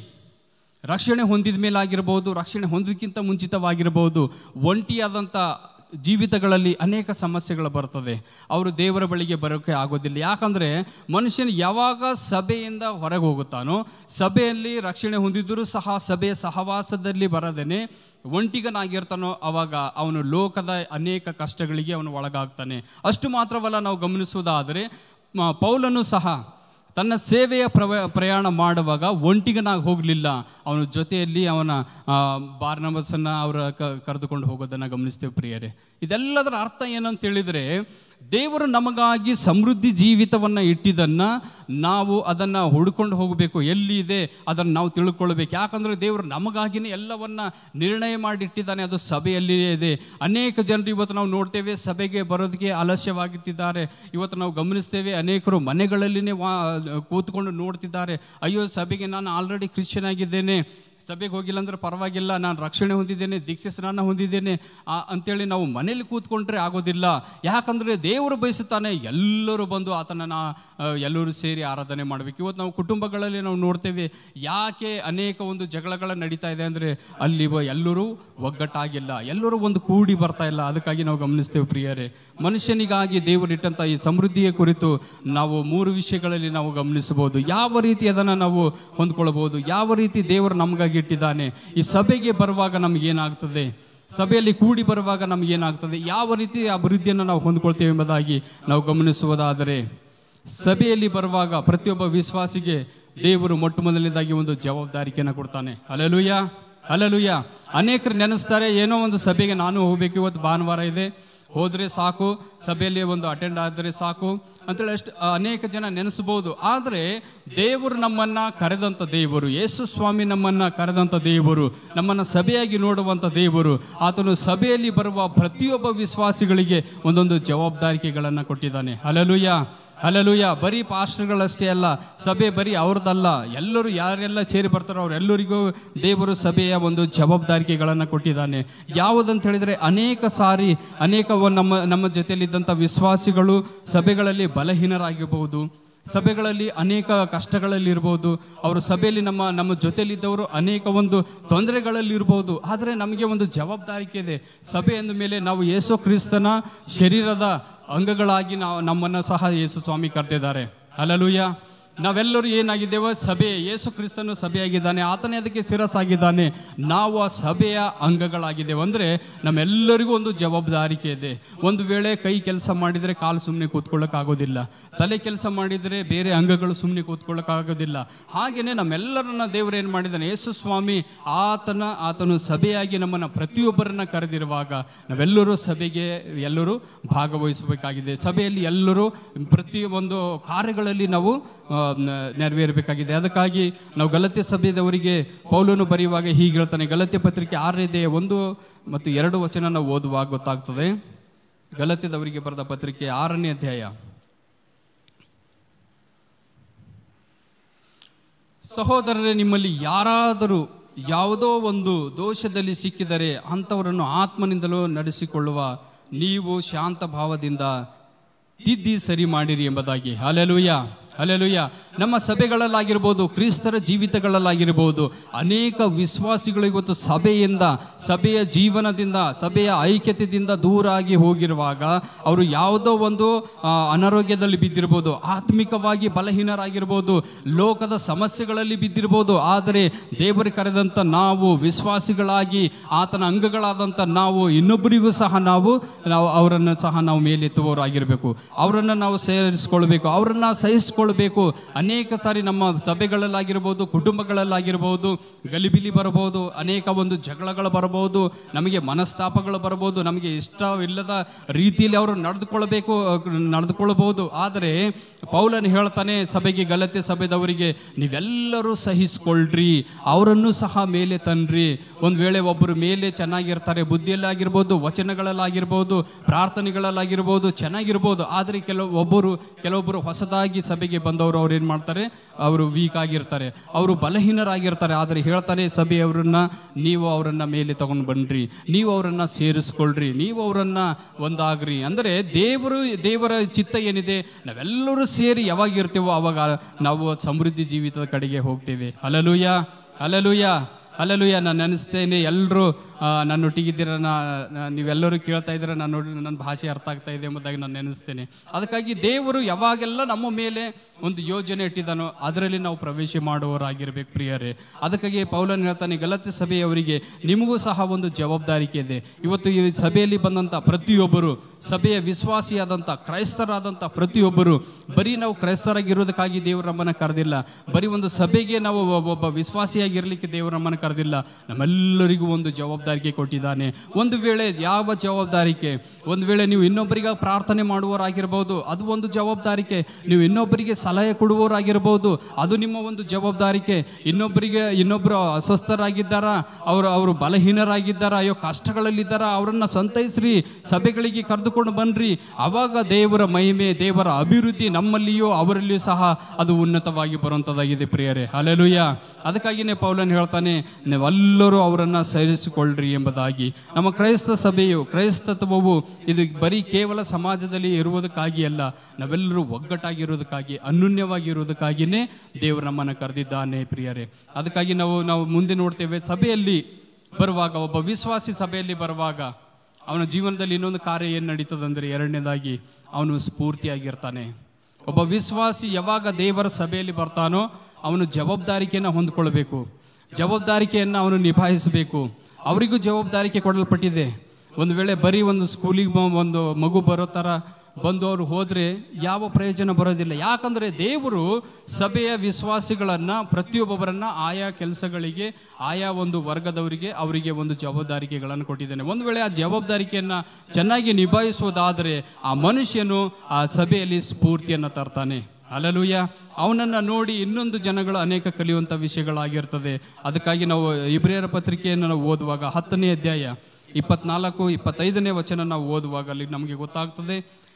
ರಕ್ಷಣೆ ಹೊಂದಿದ ಮೇಲಾಗಿರ್ಬೋದು ರಕ್ಷಣೆ ಹೊಂದೋದಕ್ಕಿಂತ ಮುಂಚಿತವಾಗಿರ್ಬೋದು ಒಂಟಿಯಾದಂಥ ಜೀವಿತಗಳಲ್ಲಿ ಅನೇಕ ಸಮಸ್ಯೆಗಳು ಬರ್ತದೆ ಅವರು ದೇವರ ಬಳಿಗೆ ಬರೋಕ್ಕೆ ಆಗೋದಿಲ್ಲ ಯಾಕಂದರೆ ಮನುಷ್ಯನು ಯಾವಾಗ ಸಭೆಯಿಂದ ಹೊರಗೆ ಹೋಗುತ್ತಾನೋ ಸಭೆಯಲ್ಲಿ ರಕ್ಷಣೆ ಹೊಂದಿದ್ದರೂ ಸಹ ಸಭೆಯ ಸಹವಾಸದಲ್ಲಿ ಬರದೇನೆ ಒಂಟಿಗನಾಗಿರ್ತಾನೋ ಅವಾಗ ಅವನು ಲೋಕದ ಅನೇಕ ಕಷ್ಟಗಳಿಗೆ ಅವನು ಒಳಗಾಗ್ತಾನೆ ಅಷ್ಟು ಮಾತ್ರವಲ್ಲ ನಾವು ಗಮನಿಸುವುದಾದರೆ ಮ- ಪೌಲನು ಸಹ ತನ್ನ ಸೇವೆಯ ಪ್ರವ ಪ್ರಯಾಣ ಮಾಡುವಾಗ ಒಂಟಿಗನಾಗಿ ಹೋಗಲಿಲ್ಲ ಅವನ ಜೊತೆಯಲ್ಲಿ ಅವನ ಆ, ಬಾರ್ನಬಸನ್ನ ಅವರ ಕ ಕರೆದುಕೊಂಡು ಹೋಗೋದನ್ನು ಗಮನಿಸ್ತೇವೆ ಪ್ರಿಯರೇ ಇದೆಲ್ಲದರ ಅರ್ಥ ಏನಂತ ಹೇಳಿದರೆ ದೇವರು ನಮಗಾಗಿ ಸಮೃದ್ಧಿ ಜೀವಿತವನ್ನು ಇಟ್ಟಿದ್ದನ್ನು ನಾವು ಅದನ್ನು ಹುಡ್ಕೊಂಡು ಹೋಗಬೇಕು ಎಲ್ಲಿ ಇದೆ ಅದನ್ನು ನಾವು ತಿಳ್ಕೊಳ್ಬೇಕು ಯಾಕಂದರೆ ದೇವರು ನಮಗಾಗಿನೇ ಎಲ್ಲವನ್ನ ನಿರ್ಣಯ ಮಾಡಿಟ್ಟಿದ್ದಾನೆ ಅದು ಸಭೆಯಲ್ಲಿಯೇ ಇದೆ ಅನೇಕ ಜನರು ಇವತ್ತು ನಾವು ನೋಡ್ತೇವೆ ಸಭೆಗೆ ಬರೋದಕ್ಕೆ ಆಲಸ್ಯವಾಗುತ್ತಿದ್ದಾರೆ ಇವತ್ತು ನಾವು ಗಮನಿಸ್ತೇವೆ ಅನೇಕರು ಮನೆಗಳಲ್ಲಿನೇ ವಾ ಕೂತ್ಕೊಂಡು ನೋಡ್ತಿದ್ದಾರೆ ಅಯ್ಯೋ ಸಭೆಗೆ ನಾನು ಆಲ್ರೆಡಿ ಕ್ರಿಶ್ಚಿಯನ್ ಆಗಿದ್ದೇನೆ ಸಭೆಗೆ ಹೋಗಿಲ್ಲ ಅಂದ್ರೆ ಪರವಾಗಿಲ್ಲ ನಾನು ರಕ್ಷಣೆ ಹೊಂದಿದ್ದೇನೆ ದೀಕ್ಷೆ ಸ್ನಾನ ಹೊಂದಿದ್ದೇನೆ ಆ, ಅಂತೇಳಿ ನಾವು ಮನೇಲಿ ಕೂತ್ಕೊಂಡ್ರೆ ಆಗೋದಿಲ್ಲ ಯಾಕಂದರೆ ದೇವರು ಬಯಸುತ್ತಾನೆ ಎಲ್ಲರೂ ಬಂದು ಆತನನ್ನು ಎಲ್ಲರೂ ಸೇರಿ ಆರಾಧನೆ ಮಾಡಬೇಕು ಇವತ್ತು ನಾವು ಕುಟುಂಬಗಳಲ್ಲಿ ನಾವು ನೋಡ್ತೇವೆ ಯಾಕೆ ಅನೇಕ ಒಂದು ಜಗಳಗಳ ನಡೀತಾ ಇದೆ ಅಂದರೆ ಅಲ್ಲಿ ಬ- ಎಲ್ಲರೂ ಒಗ್ಗಟ್ಟಾಗಿಲ್ಲ ಎಲ್ಲರೂ ಒಂದು ಕೂಡಿ ಬರ್ತಾ ಇಲ್ಲ ಅದಕ್ಕಾಗಿ ನಾವು ಗಮನಿಸ್ತೇವೆ ಪ್ರಿಯರೇ ಮನುಷ್ಯನಿಗಾಗಿ ದೇವರಿಟ್ಟಂಥ ಈ ಸಮೃದ್ಧಿಯ ಕುರಿತು ನಾವು ಮೂರು ವಿಷಯಗಳಲ್ಲಿ ನಾವು ಗಮನಿಸಬಹುದು ಯಾವ ರೀತಿ ಅದನ್ನು ನಾವು ಹೊಂದ್ಕೊಳ್ಬಹುದು ಯಾವ ರೀತಿ ದೇವರು ನಮಗಾಗಿ ಇಟ್ಟಿದ್ದಾನೆ ಈ ಸಭೆಗೆ ಬರುವಾಗ ನಮಗೇನಾಗ್ತದೆ ಸಭೆಯಲ್ಲಿ ಕೂಡಿ ಬರುವಾಗ ನಮಗೇನಾಗ್ತದೆ ಯಾವ ರೀತಿ ಅಭಿವೃದ್ಧಿಯನ್ನು ನಾವು ಹೊಂದ್ಕೊಳ್ತೇವೆ ಎಂಬುದಾಗಿ ನಾವು ಗಮನಿಸುವುದಾದರೆ ಸಭೆಯಲ್ಲಿ ಬರುವಾಗ ಪ್ರತಿಯೊಬ್ಬ ವಿಶ್ವಾಸಿಗೆ ದೇವರು ಮೊಟ್ಟ ಮೊದಲನೇದಾಗಿ ಒಂದು ಜವಾಬ್ದಾರಿಕೆಯನ್ನು ಕೊಡ್ತಾನೆ ಅಲಲುಯ್ಯ ಅಲಲುಯ್ಯ ಅನೇಕರು ನೆನೆಸ್ತಾರೆ ಏನೋ ಒಂದು ಸಭೆಗೆ ನಾನು ಹೋಗ್ಬೇಕು ಇವತ್ತು ಭಾನುವಾರ ಇದೆ ಹೋದರೆ ಸಾಕು ಸಭೆಯಲ್ಲಿ ಒಂದು ಅಟೆಂಡ್ ಆದರೆ ಸಾಕು ಅಂತೇಳಿ ಅಷ್ಟು ಅನೇಕ ಜನ ನೆನೆಸಬಹುದು ಆದರೆ ದೇವರು ನಮ್ಮನ್ನ ಕರೆದಂಥ ದೇವರು ಯೇಸು ಸ್ವಾಮಿ ನಮ್ಮನ್ನ ಕರೆದಂಥ ದೇವರು ನಮ್ಮನ್ನ ಸಭೆಯಾಗಿ ನೋಡುವಂಥ ದೇವರು ಆತನು ಸಭೆಯಲ್ಲಿ ಬರುವ ಪ್ರತಿಯೊಬ್ಬ ವಿಶ್ವಾಸಿಗಳಿಗೆ ಒಂದೊಂದು ಜವಾಬ್ದಾರಿಕೆಗಳನ್ನು ಕೊಟ್ಟಿದ್ದಾನೆ ಅಲಲುಯ್ಯ ಅಲಲುಯ್ಯ ಬರೀ ಪಾಸ್ಟರ್ಗಳಷ್ಟೇ ಅಲ್ಲ ಸಭೆ ಬರೀ ಅವ್ರದ್ದಲ್ಲ ಎಲ್ಲರೂ ಯಾರೆಲ್ಲ ಸೇರಿ ಬರ್ತಾರೋ ಅವರೆಲ್ಲರಿಗೂ ದೇವರು ಸಭೆಯ ಒಂದು ಜವಾಬ್ದಾರಿಕೆಗಳನ್ನು ಕೊಟ್ಟಿದ್ದಾನೆ ಯಾವುದಂತ ಹೇಳಿದ್ರೆ ಅನೇಕ ಸಾರಿ ಅನೇಕ ಒಂದು ನಮ್ಮ ನಮ್ಮ ಜೊತೆಯಲ್ಲಿದ್ದಂಥ ವಿಶ್ವಾಸಿಗಳು ಸಭೆಗಳಲ್ಲಿ ಬಲಹೀನರಾಗಿರಬಹುದು ಸಭೆಗಳಲ್ಲಿ ಅನೇಕ ಕಷ್ಟಗಳಲ್ಲಿರ್ಬೋದು ಅವರು ಸಭೆಯಲ್ಲಿ ನಮ್ಮ ನಮ್ಮ ಜೊತೆಲಿದ್ದವರು ಅನೇಕ ಒಂದು ತೊಂದರೆಗಳಲ್ಲಿರ್ಬೋದು ಆದರೆ ನಮಗೆ ಒಂದು ಜವಾಬ್ದಾರಿಕೆ ಇದೆ ಸಭೆ ಅಂದ ಮೇಲೆ ನಾವು ಯೇಸು ಕ್ರಿಸ್ತನ ಶರೀರದ ಅಂಗಗಳಾಗಿ ನಾವು ನಮ್ಮನ್ನು ಸಹ ಯೇಸು ಸ್ವಾಮಿ ಕರೆದಿದ್ದಾರೆ ಅಲಲುಯ್ಯ ನಾವೆಲ್ಲರೂ ಏನಾಗಿದ್ದೇವೆ ಸಭೆ ಯೇಸು ಕ್ರಿಸ್ತನು ಸಭೆಯಾಗಿದ್ದಾನೆ ಆತನೇ ಅದಕ್ಕೆ ಶಿರಸ್ಸಾಗಿದ್ದಾನೆ ನಾವು ಆ ಸಭೆಯ ಅಂಗಗಳಾಗಿದ್ದೇವೆ ಅಂದರೆ ನಮ್ಮೆಲ್ಲರಿಗೂ ಒಂದು ಜವಾಬ್ದಾರಿಕೆ ಇದೆ ಒಂದು ವೇಳೆ ಕೈ ಕೆಲಸ ಮಾಡಿದರೆ ಕಾಲು ಸುಮ್ಮನೆ ಕೂತ್ಕೊಳ್ಳೋಕ್ಕಾಗೋದಿಲ್ಲ ತಲೆ ಕೆಲಸ ಮಾಡಿದರೆ ಬೇರೆ ಅಂಗಗಳು ಸುಮ್ಮನೆ ಕೂತ್ಕೊಳ್ಳೋಕ್ಕಾಗೋದಿಲ್ಲ ಹಾಗೆಯೇ ನಮ್ಮೆಲ್ಲರನ್ನ ದೇವರು ಏನು ಮಾಡಿದ್ದಾನೆ ಯೇಸು ಸ್ವಾಮಿ ಆತನ ಆತನು ಸಭೆಯಾಗಿ ನಮ್ಮನ್ನು ಪ್ರತಿಯೊಬ್ಬರನ್ನ ಕರೆದಿರುವಾಗ ನಾವೆಲ್ಲರೂ ಸಭೆಗೆ ಎಲ್ಲರೂ ಭಾಗವಹಿಸಬೇಕಾಗಿದೆ ಸಭೆಯಲ್ಲಿ ಎಲ್ಲರೂ ಪ್ರತಿ ಒಂದು ಕಾರ್ಯಗಳಲ್ಲಿ ನಾವು ಆ, ನ- ನೆರವೇರಬೇಕಾಗಿದೆ ಅದಕ್ಕಾಗಿ ನಾವು ಗಲತೆ ಸಭೆದವರಿಗೆ ಪೌಲನು ಬರೆಯುವಾಗ ಹೀಗೆ ಹೇಳ್ತಾನೆ ಗಲತೆ ಪತ್ರಿಕೆ ಆರನೇ ಒಂದು ಮತ್ತು ಎರಡು ವಚನ ನಾವು ಓದುವಾಗ ಗೊತ್ತಾಗ್ತದೆ ಗಲತ್ಯದವರಿಗೆ ಬರೆದ ಪತ್ರಿಕೆ ಆರನೇ ಅಧ್ಯಾಯ ಸಹೋದರರೇ ನಿಮ್ಮಲ್ಲಿ ಯಾರಾದರೂ ಯಾವುದೋ ಒಂದು ದೋಷದಲ್ಲಿ ಸಿಕ್ಕಿದರೆ ಅಂಥವರನ್ನು ಆತ್ಮನಿಂದಲೂ ನಡೆಸಿಕೊಳ್ಳುವ ನೀವು ಶಾಂತ ಭಾವದಿಂದ ತಿದ್ದಿ ಸರಿ ಮಾಡಿರಿ ಎಂಬುದಾಗಿ ಅಲೆಲುಯ್ಯ ಅಲೆಲುಯ್ಯ ನಮ್ಮ ಸಭೆಗಳಲ್ಲಾಗಿರ್ಬೋದು ಕ್ರಿಸ್ತರ ಜೀವಿತಗಳಲ್ಲಾಗಿರ್ಬೋದು ಅನೇಕ ವಿಶ್ವಾಸಿಗಳು ಇವತ್ತು ಸಭೆಯಿಂದ ಸಭೆಯ ಜೀವನದಿಂದ ಸಭೆಯ ಐಕ್ಯತೆಯಿಂದ ದೂರ ಆಗಿ ಹೋಗಿರುವಾಗ ಅವರು ಯಾವುದೋ ಒಂದು ಆ, ಅನಾರೋಗ್ಯದಲ್ಲಿ ಬಿದ್ದಿರ್ಬೋದು ಆತ್ಮಿಕವಾಗಿ ಬಲಹೀನರಾಗಿರ್ಬೋದು ಲೋಕದ ಸಮಸ್ಯೆಗಳಲ್ಲಿ ಬಿದ್ದಿರ್ಬೋದು ಆದರೆ ದೇವರು ಕರೆದಂಥ ನಾವು ವಿಶ್ವಾಸಿಗಳಾಗಿ ಆತನ ಅಂಗಗಳಾದಂಥ ನಾವು ಇನ್ನೊಬ್ಬರಿಗೂ ಸಹ ನಾವು ನಾವು ಅವರನ್ನು ಸಹ ನಾವು ಮೇಲೆತ್ತುವವರಾಗಿರಬೇಕು ಅವರನ್ನು ನಾವು ಸೇರಿಸ್ಕೊಳ್ಬೇಕು ಅವರನ್ನು ಸಹಿಸ್ಕೊಳ್ಬೇಕು ಅನೇಕ ಸಾರಿ ನಮ್ಮ ಸಭೆಗಳಲ್ಲಾಗಿರ್ಬೋದು ಕುಟುಂಬಗಳಲ್ಲಾಗಿರ್ಬೋದು ಗಲಿಬಿಲಿ ಬರಬಹುದು ಅನೇಕ ಒಂದು ಜಗಳಗಳು ಬರಬಹುದು ನಮಗೆ ಮನಸ್ತಾಪಗಳು ಬರಬಹುದು ನಮಗೆ ಇಷ್ಟವಿಲ್ಲದ ರೀತಿಯಲ್ಲಿ ಅವರು ನಡೆದುಕೊಳ್ಬೇಕು ನಡೆದುಕೊಳ್ಳಬಹುದು ಆದರೆ ಪೌಲನ್ ಹೇಳ್ತಾನೆ ಸಭೆಗೆ ಗಲತೆ ಸಭೆದವರಿಗೆ ನೀವೆಲ್ಲರೂ ಸಹಿಸ್ಕೊಳ್ರಿ ಅವರನ್ನು ಸಹ ಮೇಲೆ ತನ್ರಿ ಒಂದು ವೇಳೆ ಒಬ್ಬರು ಮೇಲೆ ಚೆನ್ನಾಗಿರ್ತಾರೆ ಬುದ್ಧಿಯಲ್ಲಾಗಿರ್ಬೋದು ವಚನಗಳಲ್ಲಾಗಿರ್ಬೋದು ಪ್ರಾರ್ಥನೆಗಳಲ್ಲಾಗಿರ್ಬೋದು ಚೆನ್ನಾಗಿರ್ಬೋದು ಆದರೆ ಕೆಲವು ಒಬ್ಬರು ಕೆಲವೊಬ್ಬರು ಹೊಸದಾಗಿ ಸಭೆಗೆ ಬಂದವರು ಅವ್ರು ಏನು ಮಾಡ್ತಾರೆ ಅವರು ವೀಕ್ ಆಗಿರ್ತಾರೆ ಅವರು ಬಲಹೀನರಾಗಿರ್ತಾರೆ ಆದರೆ ಹೇಳ್ತಾನೆ ಸಭೆಯವರನ್ನ ನೀವು ಅವರನ್ನ ಮೇಲೆ ತಗೊಂಡು ಬನ್ರಿ ನೀವು ಅವರನ್ನ ಸೇರಿಸ್ಕೊಳ್ರಿ ನೀವು ಅವರನ್ನ ಒಂದಾಗ್ರಿ ಅಂದರೆ ದೇವರು ದೇವರ ಚಿತ್ತ ಏನಿದೆ ನಾವೆಲ್ಲರೂ ಸೇರಿ ಯಾವಾಗ ಇರ್ತೀವೋ ಅವಾಗ ನಾವು ಸಮೃದ್ಧಿ ಜೀವಿತದ ಕಡೆಗೆ ಹೋಗ್ತೇವೆ ಅಲಲುಯ್ಯ ಅಲಲುಯ್ಯ ಅಲ್ಲಲುಯ್ಯ ನಾನು ನೆನೆಸ್ತೇನೆ ಎಲ್ಲರೂ ನನ್ನೊಟ್ಟಿಗಿದ್ದೀರ ನಾ ನಾ- ನೀವೆಲ್ಲರೂ ಕೇಳ್ತಾ ಇದ್ದೀರ ನಾನು ನೋಡಿ ನನ್ನ ಭಾಷೆ ಅರ್ಥ ಆಗ್ತಾ ಇದೆ ಎಂಬುದಾಗಿ ನಾನು ನೆನೆಸ್ತೇನೆ ಅದಕ್ಕಾಗಿ ದೇವರು ಯಾವಾಗೆಲ್ಲ ನಮ್ಮ ಮೇಲೆ ಒಂದು ಯೋಜನೆ ಇಟ್ಟಿದ್ದಾನೋ ಅದರಲ್ಲಿ ನಾವು ಪ್ರವೇಶ ಮಾಡುವವರಾಗಿರ್ಬೇಕು ಪ್ರಿಯರೇ ಅದಕ್ಕಾಗಿ ಪೌಲನ್ ಹೇಳ್ತಾನೆ ಗಲತೆ ಸಭೆಯವರಿಗೆ ನಿಮಗೂ ಸಹ ಒಂದು ಜವಾಬ್ದಾರಿಕೆ ಇದೆ ಇವತ್ತು ಈ ಸಭೆಯಲ್ಲಿ ಬಂದಂಥ ಪ್ರತಿಯೊಬ್ಬರು ಸಭೆಯ ವಿಶ್ವಾಸಿಯಾದಂಥ ಕ್ರೈಸ್ತರಾದಂಥ ಪ್ರತಿಯೊಬ್ಬರು ಬರೀ ನಾವು ಕ್ರೈಸ್ತರಾಗಿರೋದಕ್ಕಾಗಿ ದೇವರು ನಮ್ಮನ್ನು ಕರೆದಿಲ್ಲ ಬರೀ ಒಂದು ಸಭೆಗೆ ನಾವು ಒಬ್ಬ- ಒಬ್ಬ ವಿಶ್ವಾಸಿಯಾಗಿರ್ಲಿಕ್ಕೆ ದೇವರು ನಮ್ಮನ್ನು ಕರೆದಿಲ್ಲ ನಮ್ಮೆಲ್ಲರಿಗೂ ಒಂದು ಜವಾಬ್ದಾರಿಕೆ ಕೊಟ್ಟಿದ್ದಾನೆ ಒಂದು ವೇಳೆ ಯಾವ ಜವಾಬ್ದಾರಿಕೆ ಒಂದು ವೇಳೆ ನೀವು ಇನ್ನೊಬ್ಬರಿಗೆ ಪ್ರಾರ್ಥನೆ ಮಾಡುವವರಾಗಿರ್ಬೋದು ಅದು ಒಂದು ಜವಾಬ್ದಾರಿಕೆ ನೀವು ಇನ್ನೊಬ್ಬರಿಗೆ ಸಲಹೆ ಕೊಡುವವರಾಗಿರ್ಬೋದು ಅದು ನಿಮ್ಮ ಒಂದು ಜವಾಬ್ದಾರಿಕೆ ಇನ್ನೊಬ್ಬರಿಗೆ ಇನ್ನೊಬ್ಬರು ಅಸ್ವಸ್ಥರಾಗಿದ್ದಾರ ಅವರು ಅವರು ಬಲಹೀನರಾಗಿದ್ದಾರ ಅಯ್ಯೋ ಕಷ್ಟಗಳಲ್ಲಿದ್ದಾರ ಅವರನ್ನ ಸಂತೈಸ್ರಿ ಸಭೆಗಳಿಗೆ ಕರೆದುಕೊಂಡು ಬನ್ರಿ ಅವಾಗ ದೇವರ ಮಹಿಮೆ ದೇವರ ಅಭಿವೃದ್ಧಿ ನಮ್ಮಲ್ಲಿಯೂ ಅವರಲ್ಲಿಯೂ ಸಹ ಅದು ಉನ್ನತವಾಗಿ ಬರುವಂಥದ್ದಾಗಿದೆ ಪ್ರಿಯರೇ ಅಲೆಲುಯ್ಯ ಅದಕ್ಕಾಗಿಯೇ ಪೌಲನ್ ಹೇಳ್ತಾನೆ ನೀವೆಲ್ಲರೂ ಅವರನ್ನ ಸೇರಿಸಿಕೊಳ್ಳ್ರಿ ಎಂಬುದಾಗಿ ನಮ್ಮ ಕ್ರೈಸ್ತ ಸಭೆಯು ಕ್ರೈಸ್ತತ್ವವು ಇದು ಬರೀ ಕೇವಲ ಸಮಾಜದಲ್ಲಿ ಇರುವುದಕ್ಕಾಗಿ ಅಲ್ಲ ನಾವೆಲ್ಲರೂ ಒಗ್ಗಟ್ಟಾಗಿರೋದಕ್ಕಾಗಿ ಅನ್ಯೂನ್ಯವಾಗಿರುವುದಕ್ಕಾಗಿಯೇ ದೇವರು ನಮ್ಮನ್ನು ಕರೆದಿದ್ದಾನೆ ಪ್ರಿಯರೇ ಅದಕ್ಕಾಗಿ ನಾವು ನಾವು ಮುಂದೆ ನೋಡ್ತೇವೆ ಸಭೆಯಲ್ಲಿ ಬರುವಾಗ ಒಬ್ಬ ವಿಶ್ವಾಸಿ ಸಭೆಯಲ್ಲಿ ಬರುವಾಗ ಅವನ ಜೀವನದಲ್ಲಿ ಇನ್ನೊಂದು ಕಾರ್ಯ ಏನು ನಡೀತದಂದ್ರೆ ಎರಡನೇದಾಗಿ ಅವನು ಸ್ಫೂರ್ತಿಯಾಗಿರ್ತಾನೆ ಒಬ್ಬ ವಿಶ್ವಾಸಿ ಯಾವಾಗ ದೇವರ ಸಭೆಯಲ್ಲಿ ಬರ್ತಾನೋ ಅವನು ಜವಾಬ್ದಾರಿಕೆಯನ್ನು ಹೊಂದ್ಕೊಳ್ಬೇಕು ಜವಾಬ್ದಾರಿಕೆಯನ್ನು ಅವನು ನಿಭಾಯಿಸಬೇಕು ಅವರಿಗೂ ಜವಾಬ್ದಾರಿಕೆ ಕೊಡಲ್ಪಟ್ಟಿದೆ ಒಂದು ವೇಳೆ ಬರೀ ಒಂದು ಸ್ಕೂಲಿಗೆ ಒಂದು ಮಗು ಬರೋ ಥರ ಬಂದು ಅವರು ಹೋದರೆ ಯಾವ ಪ್ರಯೋಜನ ಬರೋದಿಲ್ಲ ಯಾಕಂದರೆ ದೇವರು ಸಭೆಯ ವಿಶ್ವಾಸಿಗಳನ್ನು ಪ್ರತಿಯೊಬ್ಬೊಬ್ಬರನ್ನ ಆಯಾ ಕೆಲಸಗಳಿಗೆ ಆಯಾ ಒಂದು ವರ್ಗದವರಿಗೆ ಅವರಿಗೆ ಒಂದು ಜವಾಬ್ದಾರಿಕೆಗಳನ್ನು ಕೊಟ್ಟಿದ್ದಾನೆ ಒಂದು ವೇಳೆ ಆ ಜವಾಬ್ದಾರಿಕೆಯನ್ನು ಚೆನ್ನಾಗಿ ನಿಭಾಯಿಸುವುದಾದರೆ ಆ ಮನುಷ್ಯನು ಆ ಸಭೆಯಲ್ಲಿ ಸ್ಫೂರ್ತಿಯನ್ನು ತರ್ತಾನೆ ಅಲಲುಯ್ಯ ಅವನನ್ನು ನೋಡಿ ಇನ್ನೊಂದು ಜನಗಳು ಅನೇಕ ಕಲಿಯುವಂಥ ವಿಷಯಗಳಾಗಿರ್ತದೆ ಅದಕ್ಕಾಗಿ ನಾವು ಇಬ್ರಿಯರ ಪತ್ರಿಕೆಯನ್ನು ನಾವು ಓದುವಾಗ ಹತ್ತನೇ ಅಧ್ಯಾಯ ಇಪ್ಪತ್ನಾಲ್ಕು ಇಪ್ಪತ್ತೈದನೇ ವಚನ ನಾವು ಓದುವಾಗ ಅಲ್ಲಿ ನಮಗೆ ಗೊತ್ತಾಗ್ತದೆ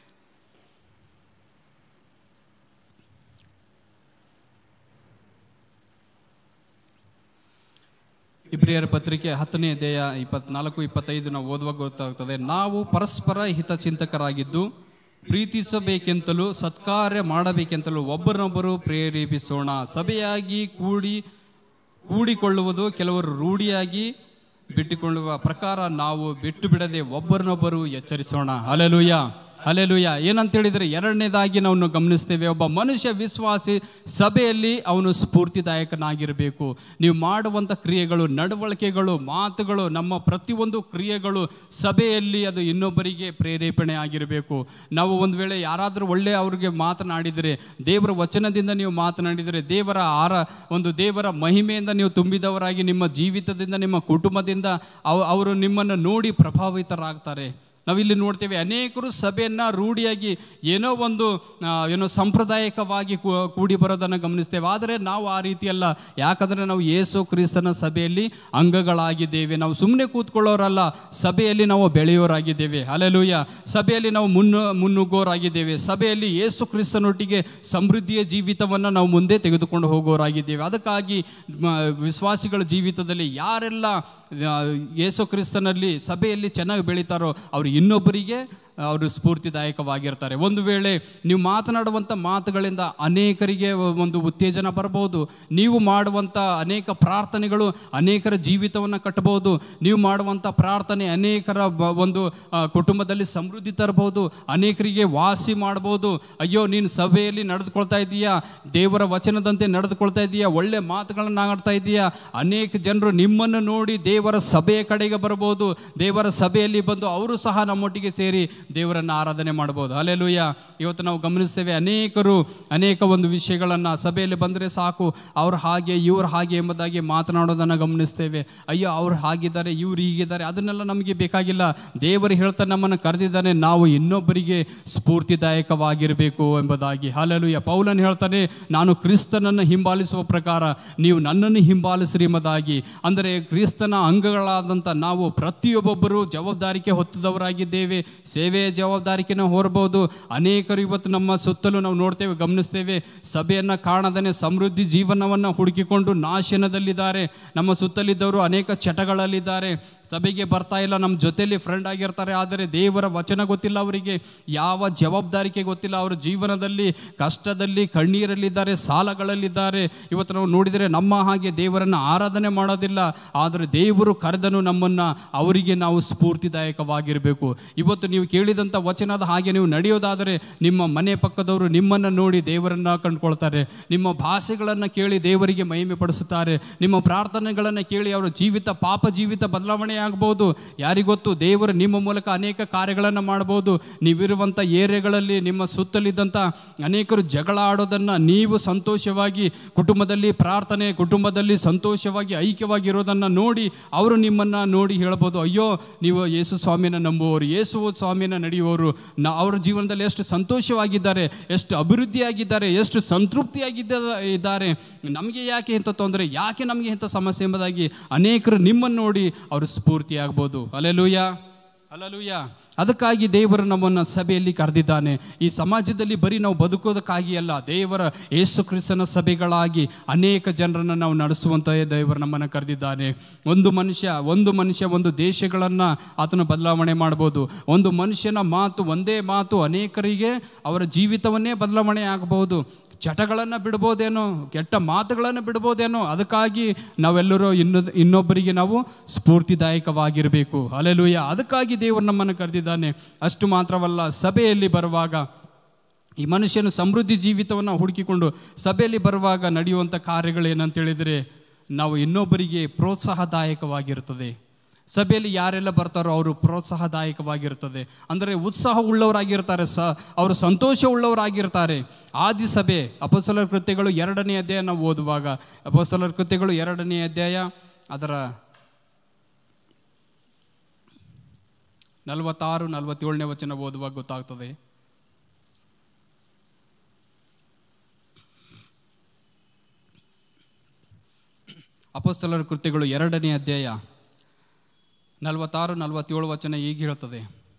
ಇಬ್ರಿಯರ ಪತ್ರಿಕೆ ಹತ್ತನೇ ಅಧ್ಯಾಯ ಇಪ್ಪತ್ನಾಲ್ಕು ಇಪ್ಪತ್ತೈದು ನಾವು ಓದುವಾಗ ಗೊತ್ತಾಗ್ತದೆ ನಾವು ಪರಸ್ಪರ ಹಿತಚಿಂತಕರಾಗಿದ್ದು ಪ್ರೀತಿಸಬೇಕೆಂತಲೂ ಸತ್ಕಾರ್ಯ ಮಾಡಬೇಕೆಂತಲೂ ಒಬ್ಬರನ್ನೊಬ್ಬರು ಪ್ರೇರೇಪಿಸೋಣ ಸಭೆಯಾಗಿ ಕೂಡಿ ಕೂಡಿಕೊಳ್ಳುವುದು ಕೆಲವರು ರೂಢಿಯಾಗಿ ಬಿಟ್ಟುಕೊಳ್ಳುವ ಪ್ರಕಾರ ನಾವು ಬಿಟ್ಟು ಬಿಡದೆ ಒಬ್ಬರನ್ನೊಬ್ಬರು ಎಚ್ಚರಿಸೋಣ ಅಲೆಲುಯ್ಯ ಅಲೆಲುಯ್ಯ ಏನಂತ ಹೇಳಿದ್ರೆ ಎರಡನೇದಾಗಿ ನಾವು ಗಮನಿಸ್ತೇವೆ ಒಬ್ಬ ಮನುಷ್ಯ ವಿಶ್ವಾಸಿ ಸಭೆಯಲ್ಲಿ ಅವನು ಸ್ಫೂರ್ತಿದಾಯಕನಾಗಿರಬೇಕು ನೀವು ಮಾಡುವಂಥ ಕ್ರಿಯೆಗಳು ನಡವಳಿಕೆಗಳು ಮಾತುಗಳು ನಮ್ಮ ಪ್ರತಿಯೊಂದು ಕ್ರಿಯೆಗಳು ಸಭೆಯಲ್ಲಿ ಅದು ಇನ್ನೊಬ್ಬರಿಗೆ ಪ್ರೇರೇಪಣೆ ಆಗಿರಬೇಕು ನಾವು ಒಂದು ವೇಳೆ ಯಾರಾದರೂ ಒಳ್ಳೆ ಅವ್ರಿಗೆ ಮಾತನಾಡಿದರೆ ದೇವರ ವಚನದಿಂದ ನೀವು ಮಾತನಾಡಿದರೆ ದೇವರ ಆರ ಒಂದು ದೇವರ ಮಹಿಮೆಯಿಂದ ನೀವು ತುಂಬಿದವರಾಗಿ ನಿಮ್ಮ ಜೀವಿತದಿಂದ ನಿಮ್ಮ ಕುಟುಂಬದಿಂದ ಅವ- ಅವರು ನಿಮ್ಮನ್ನು ನೋಡಿ ಪ್ರಭಾವಿತರಾಗ್ತಾರೆ ನಾವಿಲ್ಲಿ ನೋಡ್ತೇವೆ ಅನೇಕರು ಸಭೆಯನ್ನ ರೂಢಿಯಾಗಿ ಏನೋ ಒಂದು ಆ, ಏನೋ ಸಾಂಪ್ರದಾಯಿಕವಾಗಿ ಕೂ- ಕೂಡಿ ಬರೋದನ್ನು ಗಮನಿಸ್ತೇವೆ ಆದರೆ ನಾವು ಆ ರೀತಿಯಲ್ಲ ಯಾಕಂದರೆ ನಾವು ಯೇಸು ಕ್ರಿಸ್ತನ ಸಭೆಯಲ್ಲಿ ಅಂಗಗಳಾಗಿದ್ದೇವೆ ನಾವು ಸುಮ್ಮನೆ ಕೂತ್ಕೊಳ್ಳೋರಲ್ಲ ಸಭೆಯಲ್ಲಿ ನಾವು ಬೆಳೆಯೋರಾಗಿದ್ದೇವೆ ಅಲೆಲೂಯ ಸಭೆಯಲ್ಲಿ ನಾವು ಮುನ್ನು ಮುನ್ನುಗ್ಗೋರಾಗಿದ್ದೇವೆ ಸಭೆಯಲ್ಲಿ ಯೇಸು ಕ್ರಿಸ್ತನೊಟ್ಟಿಗೆ ಸಮೃದ್ಧಿಯ ಜೀವಿತವನ್ನು ನಾವು ಮುಂದೆ ತೆಗೆದುಕೊಂಡು ಹೋಗೋರಾಗಿದ್ದೇವೆ ಅದಕ್ಕಾಗಿ ಮ, ವಿಶ್ವಾಸಿಗಳ ಜೀವಿತದಲ್ಲಿ ಯಾರೆಲ್ಲ ಆ, ಯೇಸು ಕ್ರಿಸ್ತನಲ್ಲಿ ಸಭೆಯಲ್ಲಿ ಚೆನ್ನಾಗಿ ಬೆಳೀತಾರೋ ಅವರು ಇನ್ನೊಬ್ಬರಿಗೆ ಅವರು ಸ್ಫೂರ್ತಿದಾಯಕವಾಗಿರ್ತಾರೆ ಒಂದು ವೇಳೆ ನೀವು ಮಾತನಾಡುವಂಥ ಮಾತುಗಳಿಂದ ಅನೇಕರಿಗೆ ಒಂದು ಉತ್ತೇಜನ ಬರಬಹುದು ನೀವು ಮಾಡುವಂಥ ಅನೇಕ ಪ್ರಾರ್ಥನೆಗಳು ಅನೇಕರ ಜೀವಿತವನ್ನು ಕಟ್ಟಬಹುದು ನೀವು ಮಾಡುವಂಥ ಪ್ರಾರ್ಥನೆ ಅನೇಕರ ಬ- ಒಂದು ಆ, ಕುಟುಂಬದಲ್ಲಿ ಸಮೃದ್ಧಿ ತರಬಹುದು ಅನೇಕರಿಗೆ ವಾಸಿ ಮಾಡಬಹುದು ಅಯ್ಯೋ ನೀನು ಸಭೆಯಲ್ಲಿ ನಡೆದುಕೊಳ್ತಾ ಇದ್ದೀಯಾ ದೇವರ ವಚನದಂತೆ ನಡೆದುಕೊಳ್ತಾ ಇದ್ದೀಯಾ ಒಳ್ಳೆ ಮಾತುಗಳನ್ನು ಆಡ್ತಾ ಇದ್ದೀಯಾ ಅನೇಕ ಜನರು ನಿಮ್ಮನ್ನು ನೋಡಿ ದೇವರ ಸಭೆಯ ಕಡೆಗೆ ಬರಬಹುದು ದೇವರ ಸಭೆಯಲ್ಲಿ ಬಂದು ಅವರು ಸಹ ನಮ್ಮೊಟ್ಟಿಗೆ ಸೇರಿ ದೇವರನ್ನು ಆರಾಧನೆ ಮಾಡಬಹುದು ಅಲ್ಲೆಲೂಯ ಇವತ್ತು ನಾವು ಗಮನಿಸ್ತೇವೆ ಅನೇಕರು ಅನೇಕ ಒಂದು ವಿಷಯಗಳನ್ನು ಸಭೆಯಲ್ಲಿ ಬಂದರೆ ಸಾಕು ಅವ್ರು ಹಾಗೆ ಇವ್ರು ಹಾಗೆ ಎಂಬುದಾಗಿ ಮಾತನಾಡೋದನ್ನು ಗಮನಿಸ್ತೇವೆ ಅಯ್ಯೋ ಅವ್ರು ಹಾಗಿದ್ದಾರೆ ಇವ್ರು ಹೀಗಿದ್ದಾರೆ ಅದನ್ನೆಲ್ಲ ನಮಗೆ ಬೇಕಾಗಿಲ್ಲ ದೇವರು ಹೇಳ್ತಾ ನಮ್ಮನ್ನು ಕರೆದಿದ್ದಾನೆ ನಾವು ಇನ್ನೊಬ್ಬರಿಗೆ ಸ್ಫೂರ್ತಿದಾಯಕವಾಗಿರಬೇಕು ಎಂಬುದಾಗಿ ಹಾಲೆಲೂಯ ಪೌಲನ್ ಹೇಳ್ತಾನೆ ನಾನು ಕ್ರಿಸ್ತನನ್ನು ಹಿಂಬಾಲಿಸುವ ಪ್ರಕಾರ ನೀವು ನನ್ನನ್ನು ಹಿಂಬಾಲಿಸ್ರಿ ಎಂಬುದಾಗಿ ಅಂದರೆ ಕ್ರಿಸ್ತನ ಅಂಗಗಳಾದಂಥ ನಾವು ಪ್ರತಿಯೊಬ್ಬೊಬ್ಬರು ಜವಾಬ್ದಾರಿಕೆ ಹೊತ್ತದವರಾಗಿದ್ದೇವೆ ಸೇವೆಯ ಜವಾಬ್ದಾರಿಕೆನ ಹೊರಬಹುದು ಅನೇಕರು ಇವತ್ತು ನಮ್ಮ ಸುತ್ತಲೂ ನಾವು ನೋಡ್ತೇವೆ ಗಮನಿಸ್ತೇವೆ ಸಭೆಯನ್ನು ಕಾಣದನೆ ಸಮೃದ್ಧಿ ಜೀವನವನ್ನು ಹುಡುಕಿಕೊಂಡು ನಾಶನದಲ್ಲಿದ್ದಾರೆ ನಮ್ಮ ಸುತ್ತಲಿದ್ದವರು ಅನೇಕ ಚಟಗಳಲ್ಲಿದ್ದಾರೆ ಸಭೆಗೆ ಬರ್ತಾ ಇಲ್ಲ ನಮ್ಮ ಜೊತೆಯಲ್ಲಿ ಫ್ರೆಂಡ್ ಆಗಿರ್ತಾರೆ ಆದರೆ ದೇವರ ವಚನ ಗೊತ್ತಿಲ್ಲ ಅವರಿಗೆ ಯಾವ ಜವಾಬ್ದಾರಿಕೆ ಗೊತ್ತಿಲ್ಲ ಅವರ ಜೀವನದಲ್ಲಿ ಕಷ್ಟದಲ್ಲಿ ಕಣ್ಣೀರಲ್ಲಿದ್ದಾರೆ ಸಾಲಗಳಲ್ಲಿದ್ದಾರೆ ಇವತ್ತು ನಾವು ನೋಡಿದರೆ ನಮ್ಮ ಹಾಗೆ ದೇವರನ್ನು ಆರಾಧನೆ ಮಾಡೋದಿಲ್ಲ ಆದರೆ ದೇವರು ಕರೆದನು ನಮ್ಮನ್ನು ಅವರಿಗೆ ನಾವು ಸ್ಫೂರ್ತಿದಾಯಕವಾಗಿರಬೇಕು ಇವತ್ತು ನೀವು ಕೇಳಿದಂಥ ವಚನದ ಹಾಗೆ ನೀವು ನಡೆಯೋದಾದರೆ ನಿಮ್ಮ ಮನೆ ಪಕ್ಕದವರು ನಿಮ್ಮನ್ನು ನೋಡಿ ದೇವರನ್ನು ಕಂಡುಕೊಳ್ತಾರೆ ನಿಮ್ಮ ಭಾಷೆಗಳನ್ನು ಕೇಳಿ ದೇವರಿಗೆ ಮಹಿಮೆ ಪಡಿಸುತ್ತಾರೆ ನಿಮ್ಮ ಪ್ರಾರ್ಥನೆಗಳನ್ನು ಕೇಳಿ ಅವರ ಜೀವಿತ ಪಾಪ ಜೀವಿತ ಬದಲಾವಣೆ ಆಗಬಹುದು ಯಾರಿಗೊತ್ತು ದೇವರು ನಿಮ್ಮ ಮೂಲಕ ಅನೇಕ ಕಾರ್ಯಗಳನ್ನು ಮಾಡಬಹುದು ನೀವಿರುವಂಥ ಏರಿಯಾಗಳಲ್ಲಿ ನಿಮ್ಮ ಸುತ್ತಲಿದ್ದಂಥ ಅನೇಕರು ಜಗಳ ಆಡೋದನ್ನು ನೀವು ಸಂತೋಷವಾಗಿ ಕುಟುಂಬದಲ್ಲಿ ಪ್ರಾರ್ಥನೆ ಕುಟುಂಬದಲ್ಲಿ ಸಂತೋಷವಾಗಿ ಐಕ್ಯವಾಗಿರೋದನ್ನು ನೋಡಿ ಅವರು ನಿಮ್ಮನ್ನು ನೋಡಿ ಹೇಳ್ಬೋದು ಅಯ್ಯೋ ನೀವು ಯೇಸು ಸ್ವಾಮಿನ ನಂಬುವವರು ಯೇಸು ಸ್ವಾಮಿನ ನಡೆಯುವವರು ನ ಅವರ ಜೀವನದಲ್ಲಿ ಎಷ್ಟು ಸಂತೋಷವಾಗಿದ್ದಾರೆ ಎಷ್ಟು ಅಭಿವೃದ್ಧಿಯಾಗಿದ್ದಾರೆ ಎಷ್ಟು ಸಂತೃಪ್ತಿಯಾಗಿದ್ದ ಇದ್ದಾರೆ ನಮಗೆ ಯಾಕೆ ಇಂಥ ತೊಂದರೆ ಯಾಕೆ ನಮಗೆ ಇಂಥ ಸಮಸ್ಯೆ ಎಂಬುದಾಗಿ ಅನೇಕರು ನಿಮ್ಮನ್ನು ನೋಡಿ ಅವರು ಸ್ಫೂರ್ತಿಯಾಗ್ಬೋದು ಅಲೆಲೂಯ ಅಲಲೂಯ ಅದಕ್ಕಾಗಿ ದೇವರು ನಮ್ಮನ್ನು ಸಭೆಯಲ್ಲಿ ಕರೆದಿದ್ದಾನೆ ಈ ಸಮಾಜದಲ್ಲಿ ಬರೀ ನಾವು ಬದುಕೋದಕ್ಕಾಗಿ ಅಲ್ಲ ದೇವರ ಯೇಸು ಕ್ರಿಸ್ತನ ಸಭೆಗಳಾಗಿ ಅನೇಕ ಜನರನ್ನು ನಾವು ನಡೆಸುವಂಥ ದೇವರು ನಮ್ಮನ್ನು ಕರೆದಿದ್ದಾನೆ ಒಂದು ಮನುಷ್ಯ ಒಂದು ಮನುಷ್ಯ ಒಂದು ದೇಶಗಳನ್ನು ಆತನು ಬದಲಾವಣೆ ಮಾಡ್ಬೋದು ಒಂದು ಮನುಷ್ಯನ ಮಾತು ಒಂದೇ ಮಾತು ಅನೇಕರಿಗೆ ಅವರ ಜೀವಿತವನ್ನೇ ಬದಲಾವಣೆ ಆಗಬಹುದು ಚಟಗಳನ್ನು ಬಿಡ್ಬೋದೇನೋ ಕೆಟ್ಟ ಮಾತುಗಳನ್ನು ಬಿಡ್ಬೋದೇನೋ ಅದಕ್ಕಾಗಿ ನಾವೆಲ್ಲರೂ ಇನ್ನು ಇನ್ನೊಬ್ಬರಿಗೆ ನಾವು ಸ್ಫೂರ್ತಿದಾಯಕವಾಗಿರಬೇಕು ಅಲೆಲುಯ್ಯ ಅದಕ್ಕಾಗಿ ದೇವರು ನಮ್ಮನ್ನು ಕರೆದಿದ್ದಾನೆ ಅಷ್ಟು ಮಾತ್ರವಲ್ಲ ಸಭೆಯಲ್ಲಿ ಬರುವಾಗ ಈ ಮನುಷ್ಯನು ಸಮೃದ್ಧಿ ಜೀವಿತವನ್ನು ಹುಡುಕಿಕೊಂಡು ಸಭೆಯಲ್ಲಿ ಬರುವಾಗ ನಡೆಯುವಂಥ ಕಾರ್ಯಗಳು ಏನಂತ ಹೇಳಿದರೆ ನಾವು ಇನ್ನೊಬ್ಬರಿಗೆ ಪ್ರೋತ್ಸಾಹದಾಯಕವಾಗಿರುತ್ತದೆ ಸಭೆಯಲ್ಲಿ ಯಾರೆಲ್ಲ ಬರ್ತಾರೋ ಅವರು ಪ್ರೋತ್ಸಾಹದಾಯಕವಾಗಿರುತ್ತದೆ ಅಂದರೆ ಉತ್ಸಾಹ ಉಳ್ಳವರಾಗಿರ್ತಾರೆ ಸ ಅವರು ಸಂತೋಷ ಉಳ್ಳವರಾಗಿರ್ತಾರೆ ಆದಿ ಸಭೆ ಅಪೋಸಲರ ಕೃತ್ಯಗಳು ಎರಡನೇ ಅಧ್ಯಾಯ ನಾವು ಓದುವಾಗ ಅಪೋಸಲರ ಕೃತ್ಯಗಳು ಎರಡನೇ ಅಧ್ಯಾಯ ಅದರ ನಲವತ್ತಾರು ನಲವತ್ತೇಳನೇ ವಚನ ಓದುವಾಗ ಗೊತ್ತಾಗ್ತದೆ ಅಪೋಸ್ತಲರ ಕೃತ್ಯಗಳು ಎರಡನೇ ಅಧ್ಯಾಯ ನಲವತ್ತಾರು ನಲವತ್ತೇಳು ವಚನ ಹೀಗೆ ಹೇಳ್ತದೆ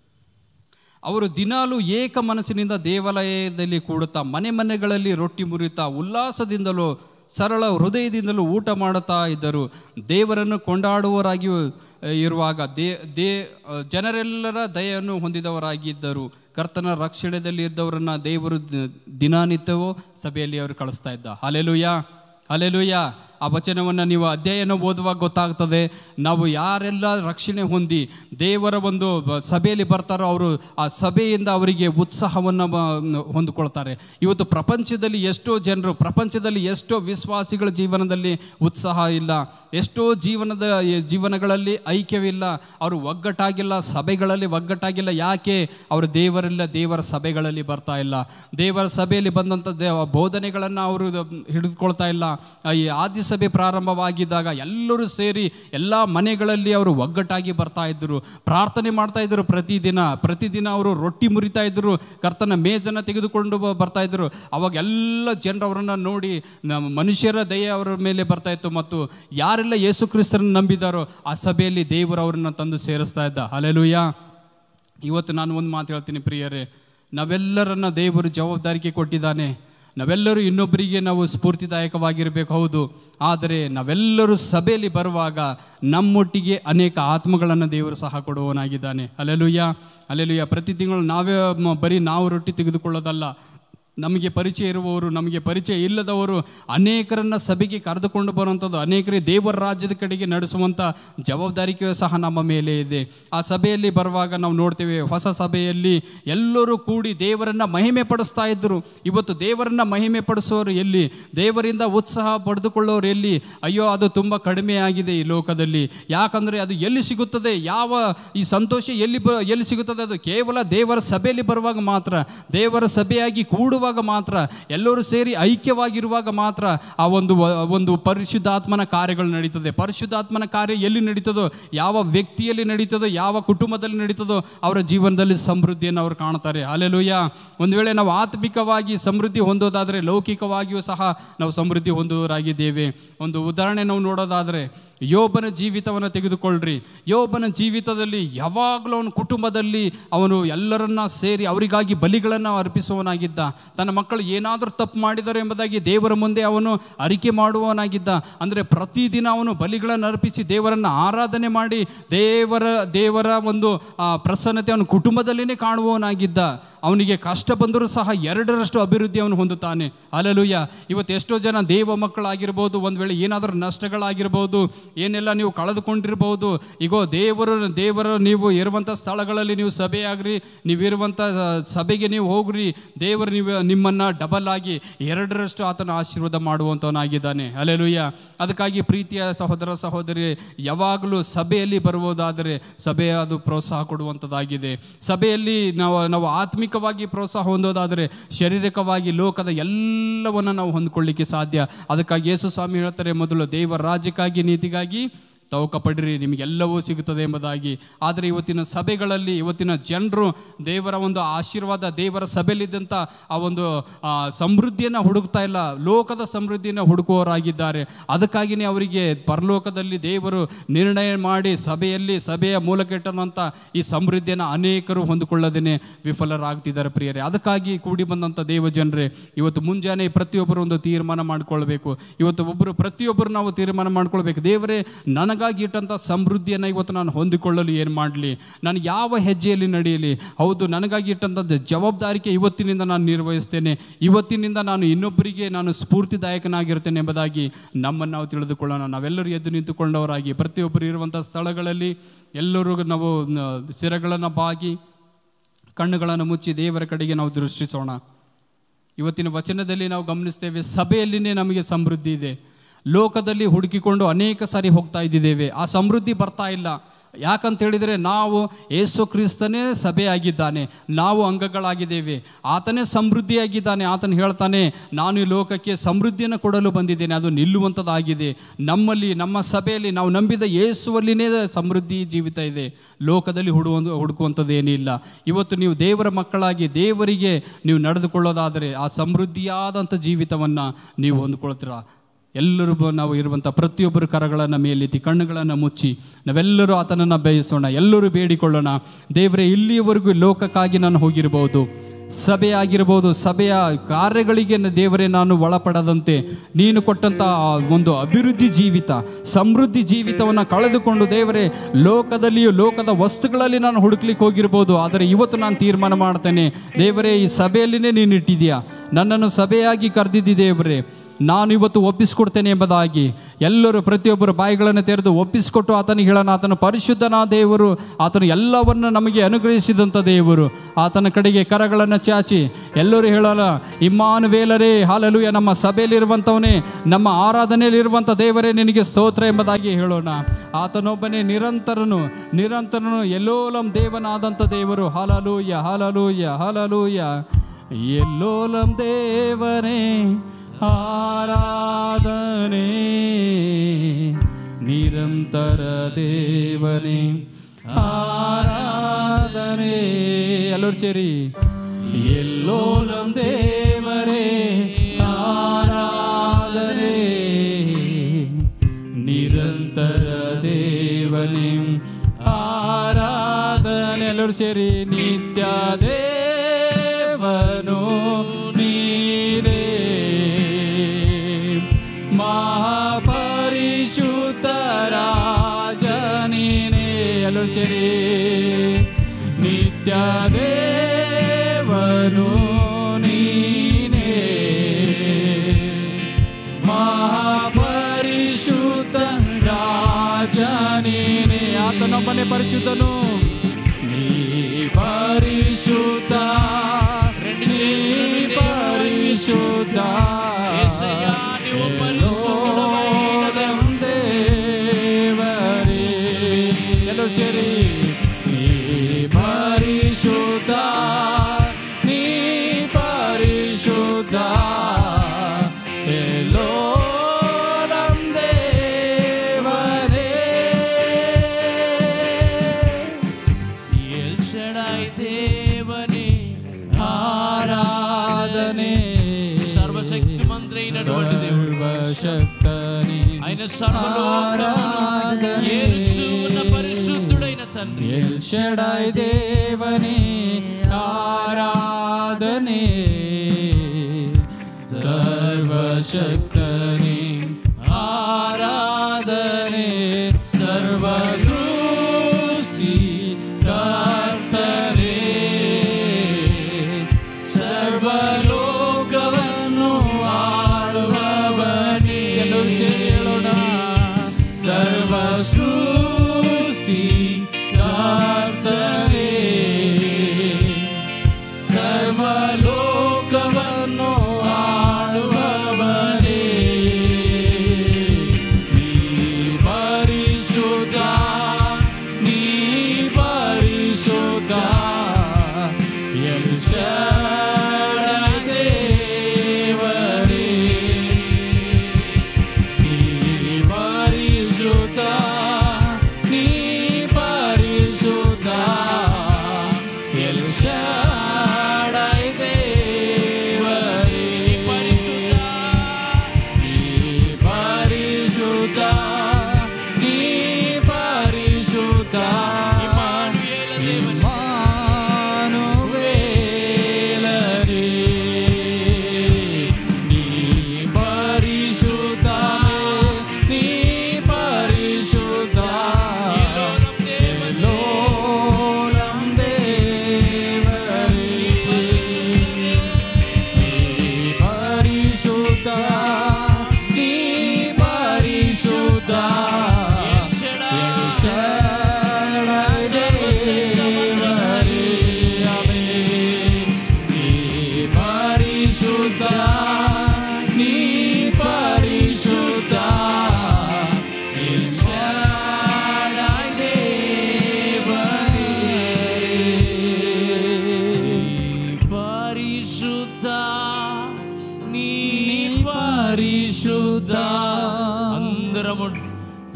ಅವರು ದಿನಾಲು ಏಕ ಮನಸ್ಸಿನಿಂದ ದೇವಾಲಯದಲ್ಲಿ ಕೂಡುತ್ತಾ ಮನೆ ಮನೆಗಳಲ್ಲಿ ರೊಟ್ಟಿ ಮುರಿಯುತ್ತಾ ಉಲ್ಲಾಸದಿಂದಲೂ ಸರಳ ಹೃದಯದಿಂದಲೂ ಊಟ ಮಾಡುತ್ತಾ ಇದ್ದರು ದೇವರನ್ನು ಕೊಂಡಾಡುವವರಾಗಿ ಇರುವಾಗ ದೇ ದೇ ಜನರೆಲ್ಲರ ದಯೆಯನ್ನು ಹೊಂದಿದವರಾಗಿದ್ದರು ಕರ್ತನ ರಕ್ಷಣೆಯಲ್ಲಿ ಇದ್ದವರನ್ನ ದೇವರು ದ- ದಿನನಿತ್ಯವೂ ಸಭೆಯಲ್ಲಿ ಅವರು ಕಳಿಸ್ತಾ ಇದ್ದ ಅಲೆಲುಯ್ಯ ಅಲೆಲುಯ್ಯ ಆ ವಚನವನ್ನು ನೀವು ಅಧ್ಯಯನ ಓದುವಾಗ ಗೊತ್ತಾಗ್ತದೆ ನಾವು ಯಾರೆಲ್ಲ ರಕ್ಷಣೆ ಹೊಂದಿ ದೇವರ ಒಂದು ಬ- ಸಭೆಯಲ್ಲಿ ಬರ್ತಾರೋ ಅವರು ಆ ಸಭೆಯಿಂದ ಅವರಿಗೆ ಉತ್ಸಾಹವನ್ನು ಬ- ಹೊಂದಿಕೊಳ್ತಾರೆ ಇವತ್ತು ಪ್ರಪಂಚದಲ್ಲಿ ಎಷ್ಟೋ ಜನರು ಪ್ರಪಂಚದಲ್ಲಿ ಎಷ್ಟೋ ವಿಶ್ವಾಸಿಗಳ ಜೀವನದಲ್ಲಿ ಉತ್ಸಾಹ ಇಲ್ಲ ಎಷ್ಟೋ ಜೀವನದ ಜೀವನಗಳಲ್ಲಿ ಐಕ್ಯವಿಲ್ಲ ಅವರು ಒಗ್ಗಟ್ಟಾಗಿಲ್ಲ ಸಭೆಗಳಲ್ಲಿ ಒಗ್ಗಟ್ಟಾಗಿಲ್ಲ ಯಾಕೆ ಅವರು ದೇವರಿಲ್ಲ ದೇವರ ಸಭೆಗಳಲ್ಲಿ ಬರ್ತಾ ಇಲ್ಲ ದೇವರ ಸಭೆಯಲ್ಲಿ ಬಂದಂಥ ದೇವ ಬೋಧನೆಗಳನ್ನು ಅವರು ಹಿಡಿದುಕೊಳ್ತಾ ಇಲ್ಲ ಆ ಈ ಆದಿ ಸಭೆ ಪ್ರಾರಂಭವಾಗಿದ್ದಾಗ ಎಲ್ಲರೂ ಸೇರಿ ಎಲ್ಲ ಮನೆಗಳಲ್ಲಿ ಅವರು ಒಗ್ಗಟ್ಟಾಗಿ ಬರ್ತಾ ಇದ್ದರು ಪ್ರಾರ್ಥನೆ ಮಾಡ್ತಾ ಇದ್ದರು ಪ್ರತಿದಿನ ಪ್ರತಿದಿನ ಅವರು ರೊಟ್ಟಿ ಮುರಿತಾ ಇದ್ದರು ಕರ್ತನ ಮೇಜನ್ನು ತೆಗೆದುಕೊಂಡು ಬ- ಬರ್ತಾ ಇದ್ದರು ಅವಾಗ ಎಲ್ಲ ಜನರು ಅವರನ್ನು ನೋಡಿ ನಮ್ಮ ಮನುಷ್ಯರ ದಯೆ ಅವರ ಮೇಲೆ ಬರ್ತಾ ಇತ್ತು ಮತ್ತು ಯಾರೆಲ್ಲ ಯೇಸು ಕ್ರಿಸ್ತರನ್ನು ನಂಬಿದಾರೋ ಆ ಸಭೆಯಲ್ಲಿ ದೇವರು ಅವರನ್ನು ತಂದು ಸೇರಿಸ್ತಾ ಇದ್ದ ಅಲೆಲುಯ್ಯ ಇವತ್ತು ನಾನು ಒಂದು ಮಾತು ಹೇಳ್ತೀನಿ ಪ್ರಿಯರೇ ನಾವೆಲ್ಲರನ್ನ ದೇವರು ಜವಾಬ್ದಾರಿಕೆ ಕೊಟ್ಟಿದ್ದಾನೆ ನಾವೆಲ್ಲರೂ ಇನ್ನೊಬ್ಬರಿಗೆ ನಾವು ಸ್ಫೂರ್ತಿದಾಯಕವಾಗಿರಬೇಕು ಹೌದು ಆದರೆ ನಾವೆಲ್ಲರೂ ಸಭೆಯಲ್ಲಿ ಬರುವಾಗ ನಮ್ಮೊಟ್ಟಿಗೆ ಅನೇಕ ಆತ್ಮಗಳನ್ನು ದೇವರು ಸಹ ಕೊಡುವವನಾಗಿದ್ದಾನೆ ಅಲೆಲುಯ್ಯ ಅಲೆಲುಯ್ಯ ಪ್ರತಿ ತಿಂಗಳು ನಾವೇ ಮ- ಬರೀ ನಾವು ರೊಟ್ಟಿ ತೆಗೆದುಕೊಳ್ಳೋದಲ್ಲ ನಮಗೆ ಪರಿಚಯ ಇರುವವರು ನಮಗೆ ಪರಿಚಯ ಇಲ್ಲದವರು ಅನೇಕರನ್ನ ಸಭೆಗೆ ಕರೆದುಕೊಂಡು ಬರುವಂಥದ್ದು ಅನೇಕರಿಗೆ ದೇವರ ರಾಜ್ಯದ ಕಡೆಗೆ ನಡೆಸುವಂಥ ಜವಾಬ್ದಾರಿಕೆಯೂ ಸಹ ನಮ್ಮ ಮೇಲೆ ಇದೆ ಆ ಸಭೆಯಲ್ಲಿ ಬರುವಾಗ ನಾವು ನೋಡ್ತೇವೆ ಹೊಸ ಸಭೆಯಲ್ಲಿ ಎಲ್ಲರೂ ಕೂಡಿ ದೇವರನ್ನ ಮಹಿಮೆ ಪಡಿಸ್ತಾ ಇದ್ದರು ಇವತ್ತು ದೇವರನ್ನ ಮಹಿಮೆ ಪಡಿಸೋರು ಎಲ್ಲಿ ದೇವರಿಂದ ಉತ್ಸಾಹ ಪಡೆದುಕೊಳ್ಳೋರು ಎಲ್ಲಿ ಅಯ್ಯೋ ಅದು ತುಂಬ ಕಡಿಮೆ ಆಗಿದೆ ಈ ಲೋಕದಲ್ಲಿ ಯಾಕಂದರೆ ಅದು ಎಲ್ಲಿ ಸಿಗುತ್ತದೆ ಯಾವ ಈ ಸಂತೋಷ ಎಲ್ಲಿ ಬ ಎಲ್ಲಿ ಸಿಗುತ್ತದೆ ಅದು ಕೇವಲ ದೇವರ ಸಭೆಯಲ್ಲಿ ಬರುವಾಗ ಮಾತ್ರ ದೇವರ ಸಭೆಯಾಗಿ ಕೂಡುವಾಗ ಮಾತ್ರ ಎಲ್ಲರೂ ಸೇರಿ ಐಕ್ಯವಾಗಿರುವಾಗ ಮಾತ್ರ ಆ ಒಂದು ವ- ಒಂದು ಪರಿಶುದ್ಧಾತ್ಮನ ಕಾರ್ಯಗಳು ನಡೀತದೆ ಪರಿಶುದ್ಧಾತ್ಮನ ಕಾರ್ಯ ಎಲ್ಲಿ ನಡೀತದೋ ಯಾವ ವ್ಯಕ್ತಿಯಲ್ಲಿ ನಡೀತದೋ ಯಾವ ಕುಟುಂಬದಲ್ಲಿ ನಡೀತದೋ ಅವರ ಜೀವನದಲ್ಲಿ ಸಮೃದ್ಧಿಯನ್ನು ಅವರು ಕಾಣ್ತಾರೆ ಅಲ್ಲೆಲುಯ್ಯ ಒಂದು ವೇಳೆ ನಾವು ಆತ್ಮಿಕವಾಗಿ ಸಮೃದ್ಧಿ ಹೊಂದೋದಾದರೆ ಲೌಕಿಕವಾಗಿಯೂ ಸಹ ನಾವು ಸಮೃದ್ಧಿ ಹೊಂದುವರಾಗಿದ್ದೇವೆ ಒಂದು ಉದಾಹರಣೆ ನಾವು ನೋಡೋದಾದರೆ ಯೋಬನ ಜೀವಿತವನ್ನು ತೆಗೆದುಕೊಳ್ಳ್ರಿ ಯೋಬನ ಜೀವಿತದಲ್ಲಿ ಯಾವಾಗಲೂ ಅವನ ಕುಟುಂಬದಲ್ಲಿ ಅವನು ಎಲ್ಲರನ್ನ ಸೇರಿ ಅವರಿಗಾಗಿ ಬಲಿಗಳನ್ನು ಅರ್ಪಿಸುವವನಾಗಿದ್ದ ತನ್ನ ಮಕ್ಕಳು ಏನಾದರೂ ತಪ್ಪು ಮಾಡಿದರು ಎಂಬುದಾಗಿ ದೇವರ ಮುಂದೆ ಅವನು ಅರಿಕೆ ಮಾಡುವವನಾಗಿದ್ದ ಅಂದರೆ ಪ್ರತಿದಿನ ಅವನು ಬಲಿಗಳನ್ನು ಅರ್ಪಿಸಿ ದೇವರನ್ನು ಆರಾಧನೆ ಮಾಡಿ ದೇವರ ದೇವರ ಒಂದು ಆ, ಪ್ರಸನ್ನತೆ ಅವನ ಕುಟುಂಬದಲ್ಲಿನೇ ಕಾಣುವವನಾಗಿದ್ದ ಅವನಿಗೆ ಕಷ್ಟ ಬಂದರೂ ಸಹ ಎರಡರಷ್ಟು ಅಭಿವೃದ್ಧಿ ಅವನು ಹೊಂದುತ್ತಾನೆ ಅಲಲುಯ್ಯ ಇವತ್ತು ಎಷ್ಟೋ ಜನ ದೇವ ಮಕ್ಕಳಾಗಿರ್ಬೋದು ಒಂದು ವೇಳೆ ಏನಾದರೂ ನಷ್ಟಗಳಾಗಿರ್ಬೋದು ಏನೆಲ್ಲ ನೀವು ಕಳೆದುಕೊಂಡಿರ್ಬೋದು ಈಗೋ ದೇವರು ದೇವರ ನೀವು ಇರುವಂಥ ಸ್ಥಳಗಳಲ್ಲಿ ನೀವು ಸಭೆಯಾಗ್ರಿ ನೀವಿರುವಂಥ ಆ, ಸಭೆಗೆ ನೀವು ಹೋಗ್ರಿ ದೇವರು ನೀವು ನಿಮ್ಮನ್ನು ಡಬಲ್ ಆಗಿ ಎರಡರಷ್ಟು ಆತನ ಆಶೀರ್ವಾದ ಮಾಡುವಂಥವನಾಗಿದ್ದಾನೆ ಅಲೆಲುಯ್ಯ ಅದಕ್ಕಾಗಿ ಪ್ರೀತಿಯ ಸಹೋದರ ಸಹೋದರಿ ಯಾವಾಗಲೂ ಸಭೆಯಲ್ಲಿ ಬರುವುದಾದರೆ ಸಭೆ ಅದು ಪ್ರೋತ್ಸಾಹ ಕೊಡುವಂಥದ್ದಾಗಿದೆ ಸಭೆಯಲ್ಲಿ ನಾವು ನಾವು ಆತ್ಮಿಕವಾಗಿ ಪ್ರೋತ್ಸಾಹ ಹೊಂದೋದಾದರೆ ಶಾರೀರಿಕವಾಗಿ ಲೋಕದ ಎಲ್ಲವನ್ನು ನಾವು ಹೊಂದ್ಕೊಳ್ಳಿಕ್ಕೆ ಸಾಧ್ಯ ಅದಕ್ಕಾಗಿ ಯೇಸು ಸ್ವಾಮಿ ಹೇಳ್ತಾರೆ ಮೊದಲು ದೇವರ ರಾಜ್ಯಕ್ಕಾಗಿ ನೀತಿಗಾಗಿ ತವಕ ಪಡಿರಿ ನಿಮಗೆಲ್ಲವೂ ಸಿಗುತ್ತದೆ ಎಂಬುದಾಗಿ ಆದರೆ ಇವತ್ತಿನ ಸಭೆಗಳಲ್ಲಿ ಇವತ್ತಿನ ಜನರು ದೇವರ ಒಂದು ಆಶೀರ್ವಾದ ದೇವರ ಸಭೆಯಲ್ಲಿದ್ದಂಥ ಆ ಒಂದು ಆ, ಸಮೃದ್ಧಿಯನ್ನು ಹುಡುಕ್ತಾ ಇಲ್ಲ ಲೋಕದ ಸಮೃದ್ಧಿಯನ್ನು ಹುಡುಕುವವರಾಗಿದ್ದಾರೆ ಅದಕ್ಕಾಗಿಯೇ ಅವರಿಗೆ ಪರಲೋಕದಲ್ಲಿ ದೇವರು ನಿರ್ಣಯ ಮಾಡಿ ಸಭೆಯಲ್ಲಿ ಸಭೆಯ ಮೂಲಕ ಇಟ್ಟಂಥ ಈ ಸಮೃದ್ಧಿಯನ್ನು ಅನೇಕರು ಹೊಂದಿಕೊಳ್ಳದೇನೆ ವಿಫಲರಾಗ್ತಿದ್ದಾರೆ ಪ್ರಿಯರೇ ಅದಕ್ಕಾಗಿ ಕೂಡಿ ಬಂದಂಥ ದೇವ ಜನರೇ ಇವತ್ತು ಮುಂಜಾನೆ ಪ್ರತಿಯೊಬ್ಬರು ಒಂದು ತೀರ್ಮಾನ ಮಾಡಿಕೊಳ್ಬೇಕು ಇವತ್ತು ಒಬ್ಬರು ಪ್ರತಿಯೊಬ್ಬರು ನಾವು ತೀರ್ಮಾನ ಮಾಡ್ಕೊಳ್ಬೇಕು ದೇವರೇ ನನಗಾಗಿ ಇಟ್ಟಂಥ ಸಮೃದ್ಧಿಯನ್ನು ಇವತ್ತು ನಾನು ಹೊಂದಿಕೊಳ್ಳಲು ಏನು ಮಾಡಲಿ ನಾನು ಯಾವ ಹೆಜ್ಜೆಯಲ್ಲಿ ನಡೆಯಲಿ ಹೌದು ನನಗಾಗಿ ಇಟ್ಟಂಥದ್ದು ಜವಾಬ್ದಾರಿಕೆ ಇವತ್ತಿನಿಂದ ನಾನು ನಿರ್ವಹಿಸ್ತೇನೆ ಇವತ್ತಿನಿಂದ ನಾನು ಇನ್ನೊಬ್ಬರಿಗೆ ನಾನು ಸ್ಫೂರ್ತಿದಾಯಕನಾಗಿರ್ತೇನೆ ಎಂಬುದಾಗಿ ನಮ್ಮನ್ನು ನಾವು ತಿಳಿದುಕೊಳ್ಳೋಣ ನಾವೆಲ್ಲರೂ ಎದ್ದು ನಿಂತುಕೊಂಡವರಾಗಿ ಪ್ರತಿಯೊಬ್ಬರು ಇರುವಂಥ ಸ್ಥಳಗಳಲ್ಲಿ ಎಲ್ಲರೂ ನಾವು ನ- ಸಿರಗಳನ್ನು ಬಾಗಿ ಕಣ್ಣುಗಳನ್ನು ಮುಚ್ಚಿ ದೇವರ ಕಡೆಗೆ ನಾವು ದೃಷ್ಟಿಸೋಣ ಇವತ್ತಿನ ವಚನದಲ್ಲಿ ನಾವು ಗಮನಿಸ್ತೇವೆ ಸಭೆಯಲ್ಲಿನೇ ನಮಗೆ ಸಮೃದ್ಧಿ ಇದೆ ಲೋಕದಲ್ಲಿ ಹುಡುಕಿಕೊಂಡು ಅನೇಕ ಸಾರಿ ಹೋಗ್ತಾ ಇದ್ದಿದ್ದೇವೆ ಆ ಸಮೃದ್ಧಿ ಬರ್ತಾ ಇಲ್ಲ ಯಾಕಂತ ಹೇಳಿದರೆ ನಾವು ಏಸು ಕ್ರಿಸ್ತನೇ ಸಭೆಯಾಗಿದ್ದಾನೆ ನಾವು ಅಂಗಗಳಾಗಿದ್ದೇವೆ ಆತನೇ ಸಮೃದ್ಧಿಯಾಗಿದ್ದಾನೆ ಆತನು ಹೇಳ್ತಾನೆ ನಾನು ಈ ಲೋಕಕ್ಕೆ ಸಮೃದ್ಧಿಯನ್ನು ಕೊಡಲು ಬಂದಿದ್ದೇನೆ ಅದು ನಿಲ್ಲುವಂಥದ್ದಾಗಿದೆ ನಮ್ಮಲ್ಲಿ ನಮ್ಮ ಸಭೆಯಲ್ಲಿ ನಾವು ನಂಬಿದ ಯೇಸುವಲ್ಲಿನೇ ಸಮೃದ್ಧಿ ಜೀವಿತ ಇದೆ ಲೋಕದಲ್ಲಿ ಹುಡುವ ಹುಡುಕುವಂಥದ್ದು ಏನಿಲ್ಲ ಇವತ್ತು ನೀವು ದೇವರ ಮಕ್ಕಳಾಗಿ ದೇವರಿಗೆ ನೀವು ನಡೆದುಕೊಳ್ಳೋದಾದರೆ ಆ ಸಮೃದ್ಧಿಯಾದಂಥ ಜೀವಿತವನ್ನು ನೀವು ಹೊಂದ್ಕೊಳ್ತೀರಾ ಎಲ್ಲರೂ ಬ- ನಾವು ಇರುವಂಥ ಪ್ರತಿಯೊಬ್ಬರು ಕರಗಳನ್ನು ಮೇಲೆತ್ತಿ ಕಣ್ಣುಗಳನ್ನು ಮುಚ್ಚಿ ನಾವೆಲ್ಲರೂ ಆತನನ್ನು ಬೇಯಿಸೋಣ ಎಲ್ಲರೂ ಬೇಡಿಕೊಳ್ಳೋಣ ದೇವರೇ ಇಲ್ಲಿಯವರೆಗೂ ಲೋಕಕ್ಕಾಗಿ ನಾನು ಹೋಗಿರಬಹುದು ಸಭೆ ಆಗಿರ್ಬೋದು ಸಭೆಯ ಕಾರ್ಯಗಳಿಗೆ ನ- ದೇವರೇ ನಾನು ಒಳಪಡದಂತೆ ನೀನು ಕೊಟ್ಟಂಥ ಆ ಒಂದು ಅಭಿವೃದ್ಧಿ ಜೀವಿತ ಸಮೃದ್ಧಿ ಜೀವಿತವನ್ನು ಕಳೆದುಕೊಂಡು ದೇವರೇ ಲೋಕದಲ್ಲಿಯೂ ಲೋಕದ ವಸ್ತುಗಳಲ್ಲಿ ನಾನು ಹುಡುಕ್ಲಿಕ್ಕೆ ಹೋಗಿರ್ಬೋದು ಆದರೆ ಇವತ್ತು ನಾನು ತೀರ್ಮಾನ ಮಾಡ್ತೇನೆ ದೇವರೇ ಈ ಸಭೆಯಲ್ಲಿನೇ ನೀನು ಇಟ್ಟಿದೆಯಾ ನನ್ನನ್ನು ಸಭೆಯಾಗಿ ಕರೆದಿದ್ದಿ ದೇವರೇ ನಾನು ಇವತ್ತು ಒಪ್ಪಿಸ್ಕೊಡ್ತೇನೆ ಎಂಬುದಾಗಿ ಎಲ್ಲರೂ ಪ್ರತಿಯೊಬ್ಬರು ಬಾಯಿಗಳನ್ನು ತೆರೆದು ಒಪ್ಪಿಸಿಕೊಟ್ಟು ಆತನಿಗೆ ಹೇಳೋಣ ಆತನು ಪರಿಶುದ್ಧನ ದೇವರು ಆತನು ಎಲ್ಲವನ್ನು ನಮಗೆ ಅನುಗ್ರಹಿಸಿದಂಥ ದೇವರು ಆತನ ಕಡೆಗೆ ಕರಗಳನ್ನು ಚಾಚಿ ಎಲ್ಲರೂ ಹೇಳೋಣ ಇಮ್ಮಾನುವೇಲರೇ ಹಾಲಲುಯ ನಮ್ಮ ಸಭೆಯಲ್ಲಿರುವಂಥವನೇ ನಮ್ಮ ಆರಾಧನೆಯಲ್ಲಿರುವಂಥ ದೇವರೇ ನಿನಗೆ ಸ್ತೋತ್ರ ಎಂಬುದಾಗಿ ಹೇಳೋಣ ಆತನೊಬ್ಬನೇ ನಿರಂತರನು ನಿರಂತರನು ಎಲ್ಲೋಲಂ ದೇವನಾದಂಥ ದೇವರು ಹಾಲಲೂಯ ಹಾಲಲೂಯ ಹಾಲಲೂಯ ಎಲ್ಲೋಲಂ ದೇವನೇ ಆರಾಧನೆ ನಿರಂತರ ದೇವನೇ ಆರಾಧನೆ ಎಲ್ಲರೂ ಸೇರಿ ಎಲ್ಲೋಲಂ ದೇವರೇ ಆರಾಧನೆ ನಿರಂತರ ದೇವನೇ ಆರಾಧನೆ ಎಲ್ಲರೂ ಸೇರಿ ನಿತ್ಯ ದೇವನು ನೀರೇ ಮಹಾಪರಿಶುದ್ಧ ರಾಜನೀನೇ ಎಲ್ಲರೂ ಸೇರಿ ನಿತ್ಯ ದೇವನು ನೀನೇ ಮಹಾಪರಿಶುದ್ಧ ರಾಜನೀನೇ ಆತನೊಬ್ಬನೇ ಪರಿಶುದ್ಧನು ನೀ ಪರಿಶುದ್ಧ ನೀ ಪರಿಶುದ್ಧ ಎಲ್ಲೋಲಂ ದೇವರೇ ಎಲ್ಲರೂ ಸೇರಿ ನೀ ಪರಿಶುದ್ಧ ನೀ ಪರಿಶುದ್ಧ ಎಲ್ಲೋಲಂ ದೇವರೇ ಎಲ್ ಶಡಾಯ್ ದೇವನೇ ಆರಾಧನೆ ಸರ್ವಶಕ್ತಿ ಮಂತ್ರೈನటువంటి దేవుడు ಸರ್ವಶಕ್ತನೇ ఆయన సర్వలోకమును ఏలుచు ఉన్న పరిశుద్ధుడైన తండ్రి ಎಲ್ ಶಡಾಯ್ ದೇವನೇ ಆರಾಧನೆ ಸರ್ವಶಕ್ತನೇ ಆರಾಧನೆ ಸರ್ವ ಸೃಷ್ಟಿ ಕರ್ತನೇ ಸರ್ವಲೋಕವನ್ನು ಆಳುವವನೇ ಎಲ್ಲರೂ ಸೇರಿ ಹೇಳೋಣ ಸರ್ವ ಸೃಷ್ಟಿ ಕರ್ತನೇ ಸರ್ವಲೋಕವನ್ನು ಆಳುವವನೇ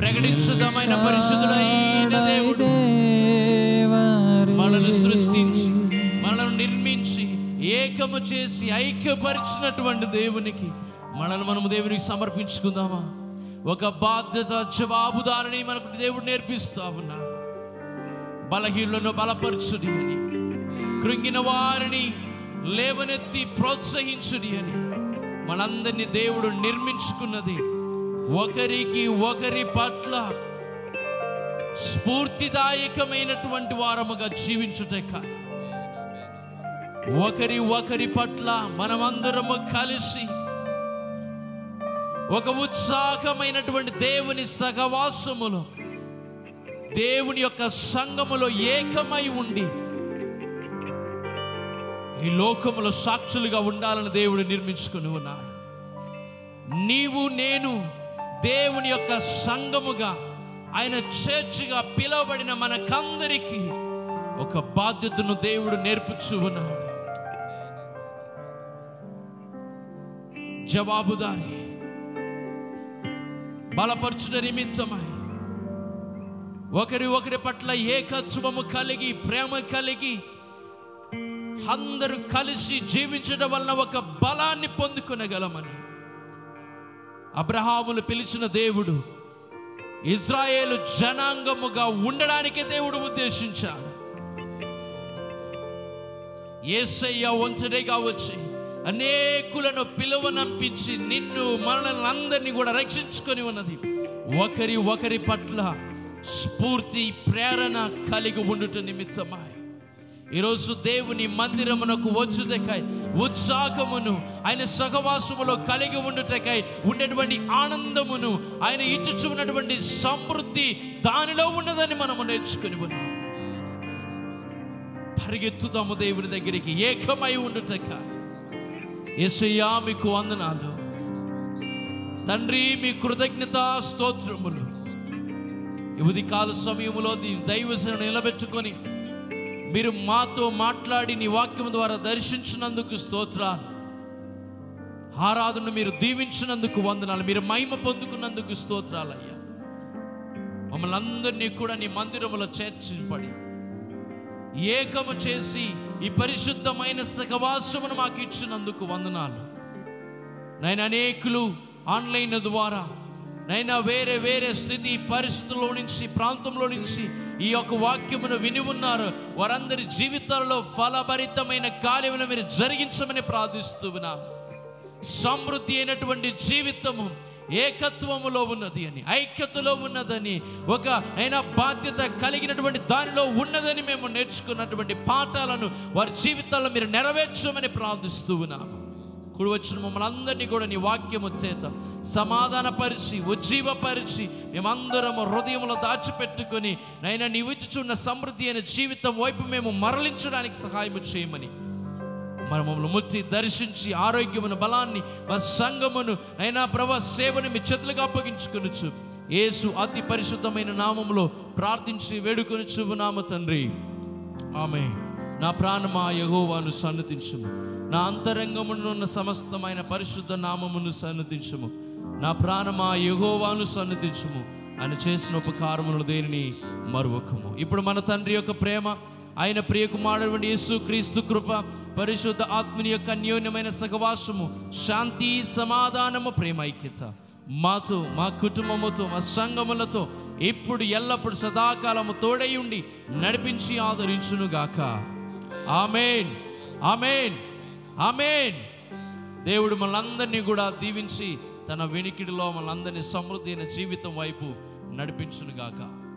ప్రకటించుదామైన పరిశుద్ధుడైన దేవుడు మనల్ని సృష్టించి మనల్ని నిర్మించి ఏకము చేసి ఐక్యపరిచినటువంటి దేవునికి మనల్ని మనము దేవునికి సమర్పించుకుందామా ఒక బాధ్యత జవాబుదారిని మనకు దేవుడు నేర్పిస్తా ఉన్నా బలహీనులను బలపరచుడి అని కృంగిన వారిని లేవనెత్తి ప్రోత్సహించుడి అని మనందరినీ దేవుడు నిర్మించుకున్నది ఒకరికి ఒకరి పట్ల స్ఫూర్తిదాయకమైనటువంటి వారముగా జీవించుటే కాదు ఒకరి ఒకరి పట్ల మనమందరము కలిసి ఒక ఉత్సాహమైనటువంటి దేవుని సహవాసములో దేవుని యొక్క సంఘములో ఏకమై ఉండి ఈ లోకములో సాక్షులుగా ఉండాలని దేవుడు నిర్మించుకుని ఉన్నాడు నీవు నేను దేవుని యొక్క సంఘముగా ఆయన చర్చిగా పిలువబడిన మనకందరికీ ఒక బాధ్యతను దేవుడు నేర్పుచు ఉన్నాడు జవాబుదారి బలపరచుట నిమిత్తమై ఒకరి ఒకరి పట్ల ఏకత్వము కలిగి ప్రేమ కలిగి అందరూ కలిసి జీవించడం వలన ఒక బలాన్ని పొందుకొనగలమని అబ్రహాములు పిలిచిన దేవుడు ఇజ్రాయేలు జనాంగముగా ఉండడానికే దేవుడు ఉద్దేశించాడు ఏసయ్య ఒంటరిగా వచ్చి అనేకులను పిలువనంపించి నిన్ను మనల్ని అందరినీ కూడా రక్షించుకొని ఉన్నది ఒకరి ఒకరి పట్ల స్ఫూర్తి ప్రేరణ కలిగి ఉండుట నిమిత్తమాయి ఈరోజు దేవుని మందిరమునకు వచ్చుటకై ఉత్సాహమును ఆయన సహవాసములో కలిగి ఉండుటకై ఉండేటువంటి ఆనందమును ఆయన ఇచ్చుచున్నటువంటి సమృద్ధి దానిలో ఉన్నదని మనము నేర్చుకుని ఉన్నాం పరిగెత్తుతాము దేవుని దగ్గరికి ఏకమై ఉండుటక యేసయ్యా మీకు వందనాలు తండ్రి మీ కృతజ్ఞత స్తోత్రములు ఈ ఉదయకాల సమయంలో దీని దైవసను నిలబెట్టుకొని మీరు మాతో మాట్లాడి నీ వాక్యం ద్వారా దర్శించినందుకు స్తోత్రాలు ఆరాధన మీరు దీవించినందుకు వందనాలు మీరు మహిమ పొందుకున్నందుకు స్తోత్రాలు అయ్యా మమ్మల్ని అందరినీ కూడా నీ మందిరములో చేర్చిపడి ఏకము చేసి ఈ పరిశుద్ధమైన సహవాసమును మాకు ఇచ్చినందుకు వందనాలు నైనా అనేకులు ఆన్లైన్ ద్వారా నైనా వేరే వేరే స్థితి పరిస్థితుల్లో నుంచి ప్రాంతంలో నుంచి ఈ యొక్క వాక్యమును విని ఉన్నారు వారందరి జీవితాల్లో ఫలభరితమైన కార్యమును మీరు జరిగించమని ప్రార్థిస్తూ ఉన్నాము సమృద్ధి అయినటువంటి జీవితము ఏకత్వములో ఉన్నది అని ఐక్యతలో ఉన్నదని ఒక అయినా బాధ్యత కలిగినటువంటి దానిలో ఉన్నదని మేము నేర్చుకున్నటువంటి పాఠాలను వారి జీవితాల్లో మీరు నెరవేర్చమని ప్రార్థిస్తూ ఉన్నాము కుడి వచ్చిన మమ్మల్ని అందరినీ కూడా నీ వాక్యము చేత సమాధానపరిచి ఉజ్జీవపరిచి మేమందరము హృదయంలో దాచిపెట్టుకొని నైనా నీ ఇచ్చుచున్న సమృద్ధి అయిన జీవితం వైపు మేము మరలించడానికి సహాయం చేయమని మరి మమ్మల్ని ముట్టి దర్శించి ఆరోగ్యమును బలాన్ని మా సంఘమును అయినా ప్రభా సేవను మీ చేతులుగా అప్పగించుకొనొచ్చు యేసు అతి పరిశుద్ధమైన నామములో ప్రార్థించి వేడుకొని నామ తండ్రి ఆమె నా ప్రాణమా యహోవాను సన్నతించుము నా అంతరంగమునున్న సమస్తమైన పరిశుద్ధ నామమును సన్నతించుము నా ప్రాణమా యహోవాను సన్నతించుము ఆయన చేసిన ఉపకారములు దేనిని మరువకము ఇప్పుడు మన తండ్రి యొక్క ప్రేమ ఆయన ప్రియ కుమారుడు యేసు క్రీస్తు కృప పరిశుద్ధ ఆత్మని యొక్క అన్యోన్యమైన సహవాసము శాంతి సమాధానము ప్రేమ ఐక్యత మాతో మా కుటుంబముతో మా సంఘములతో ఇప్పుడు ఎల్లప్పుడు సదాకాలము తోడై ఉండి నడిపించి ఆదరించునుగాక ఆమెన్ ఆమెన్ ఆమెన్ దేవుడు మనందరినీ కూడా దీవించి తన వెనికిడిలో మనందరినీ సమృద్ధి అయిన జీవితం వైపు నడిపించునుగాక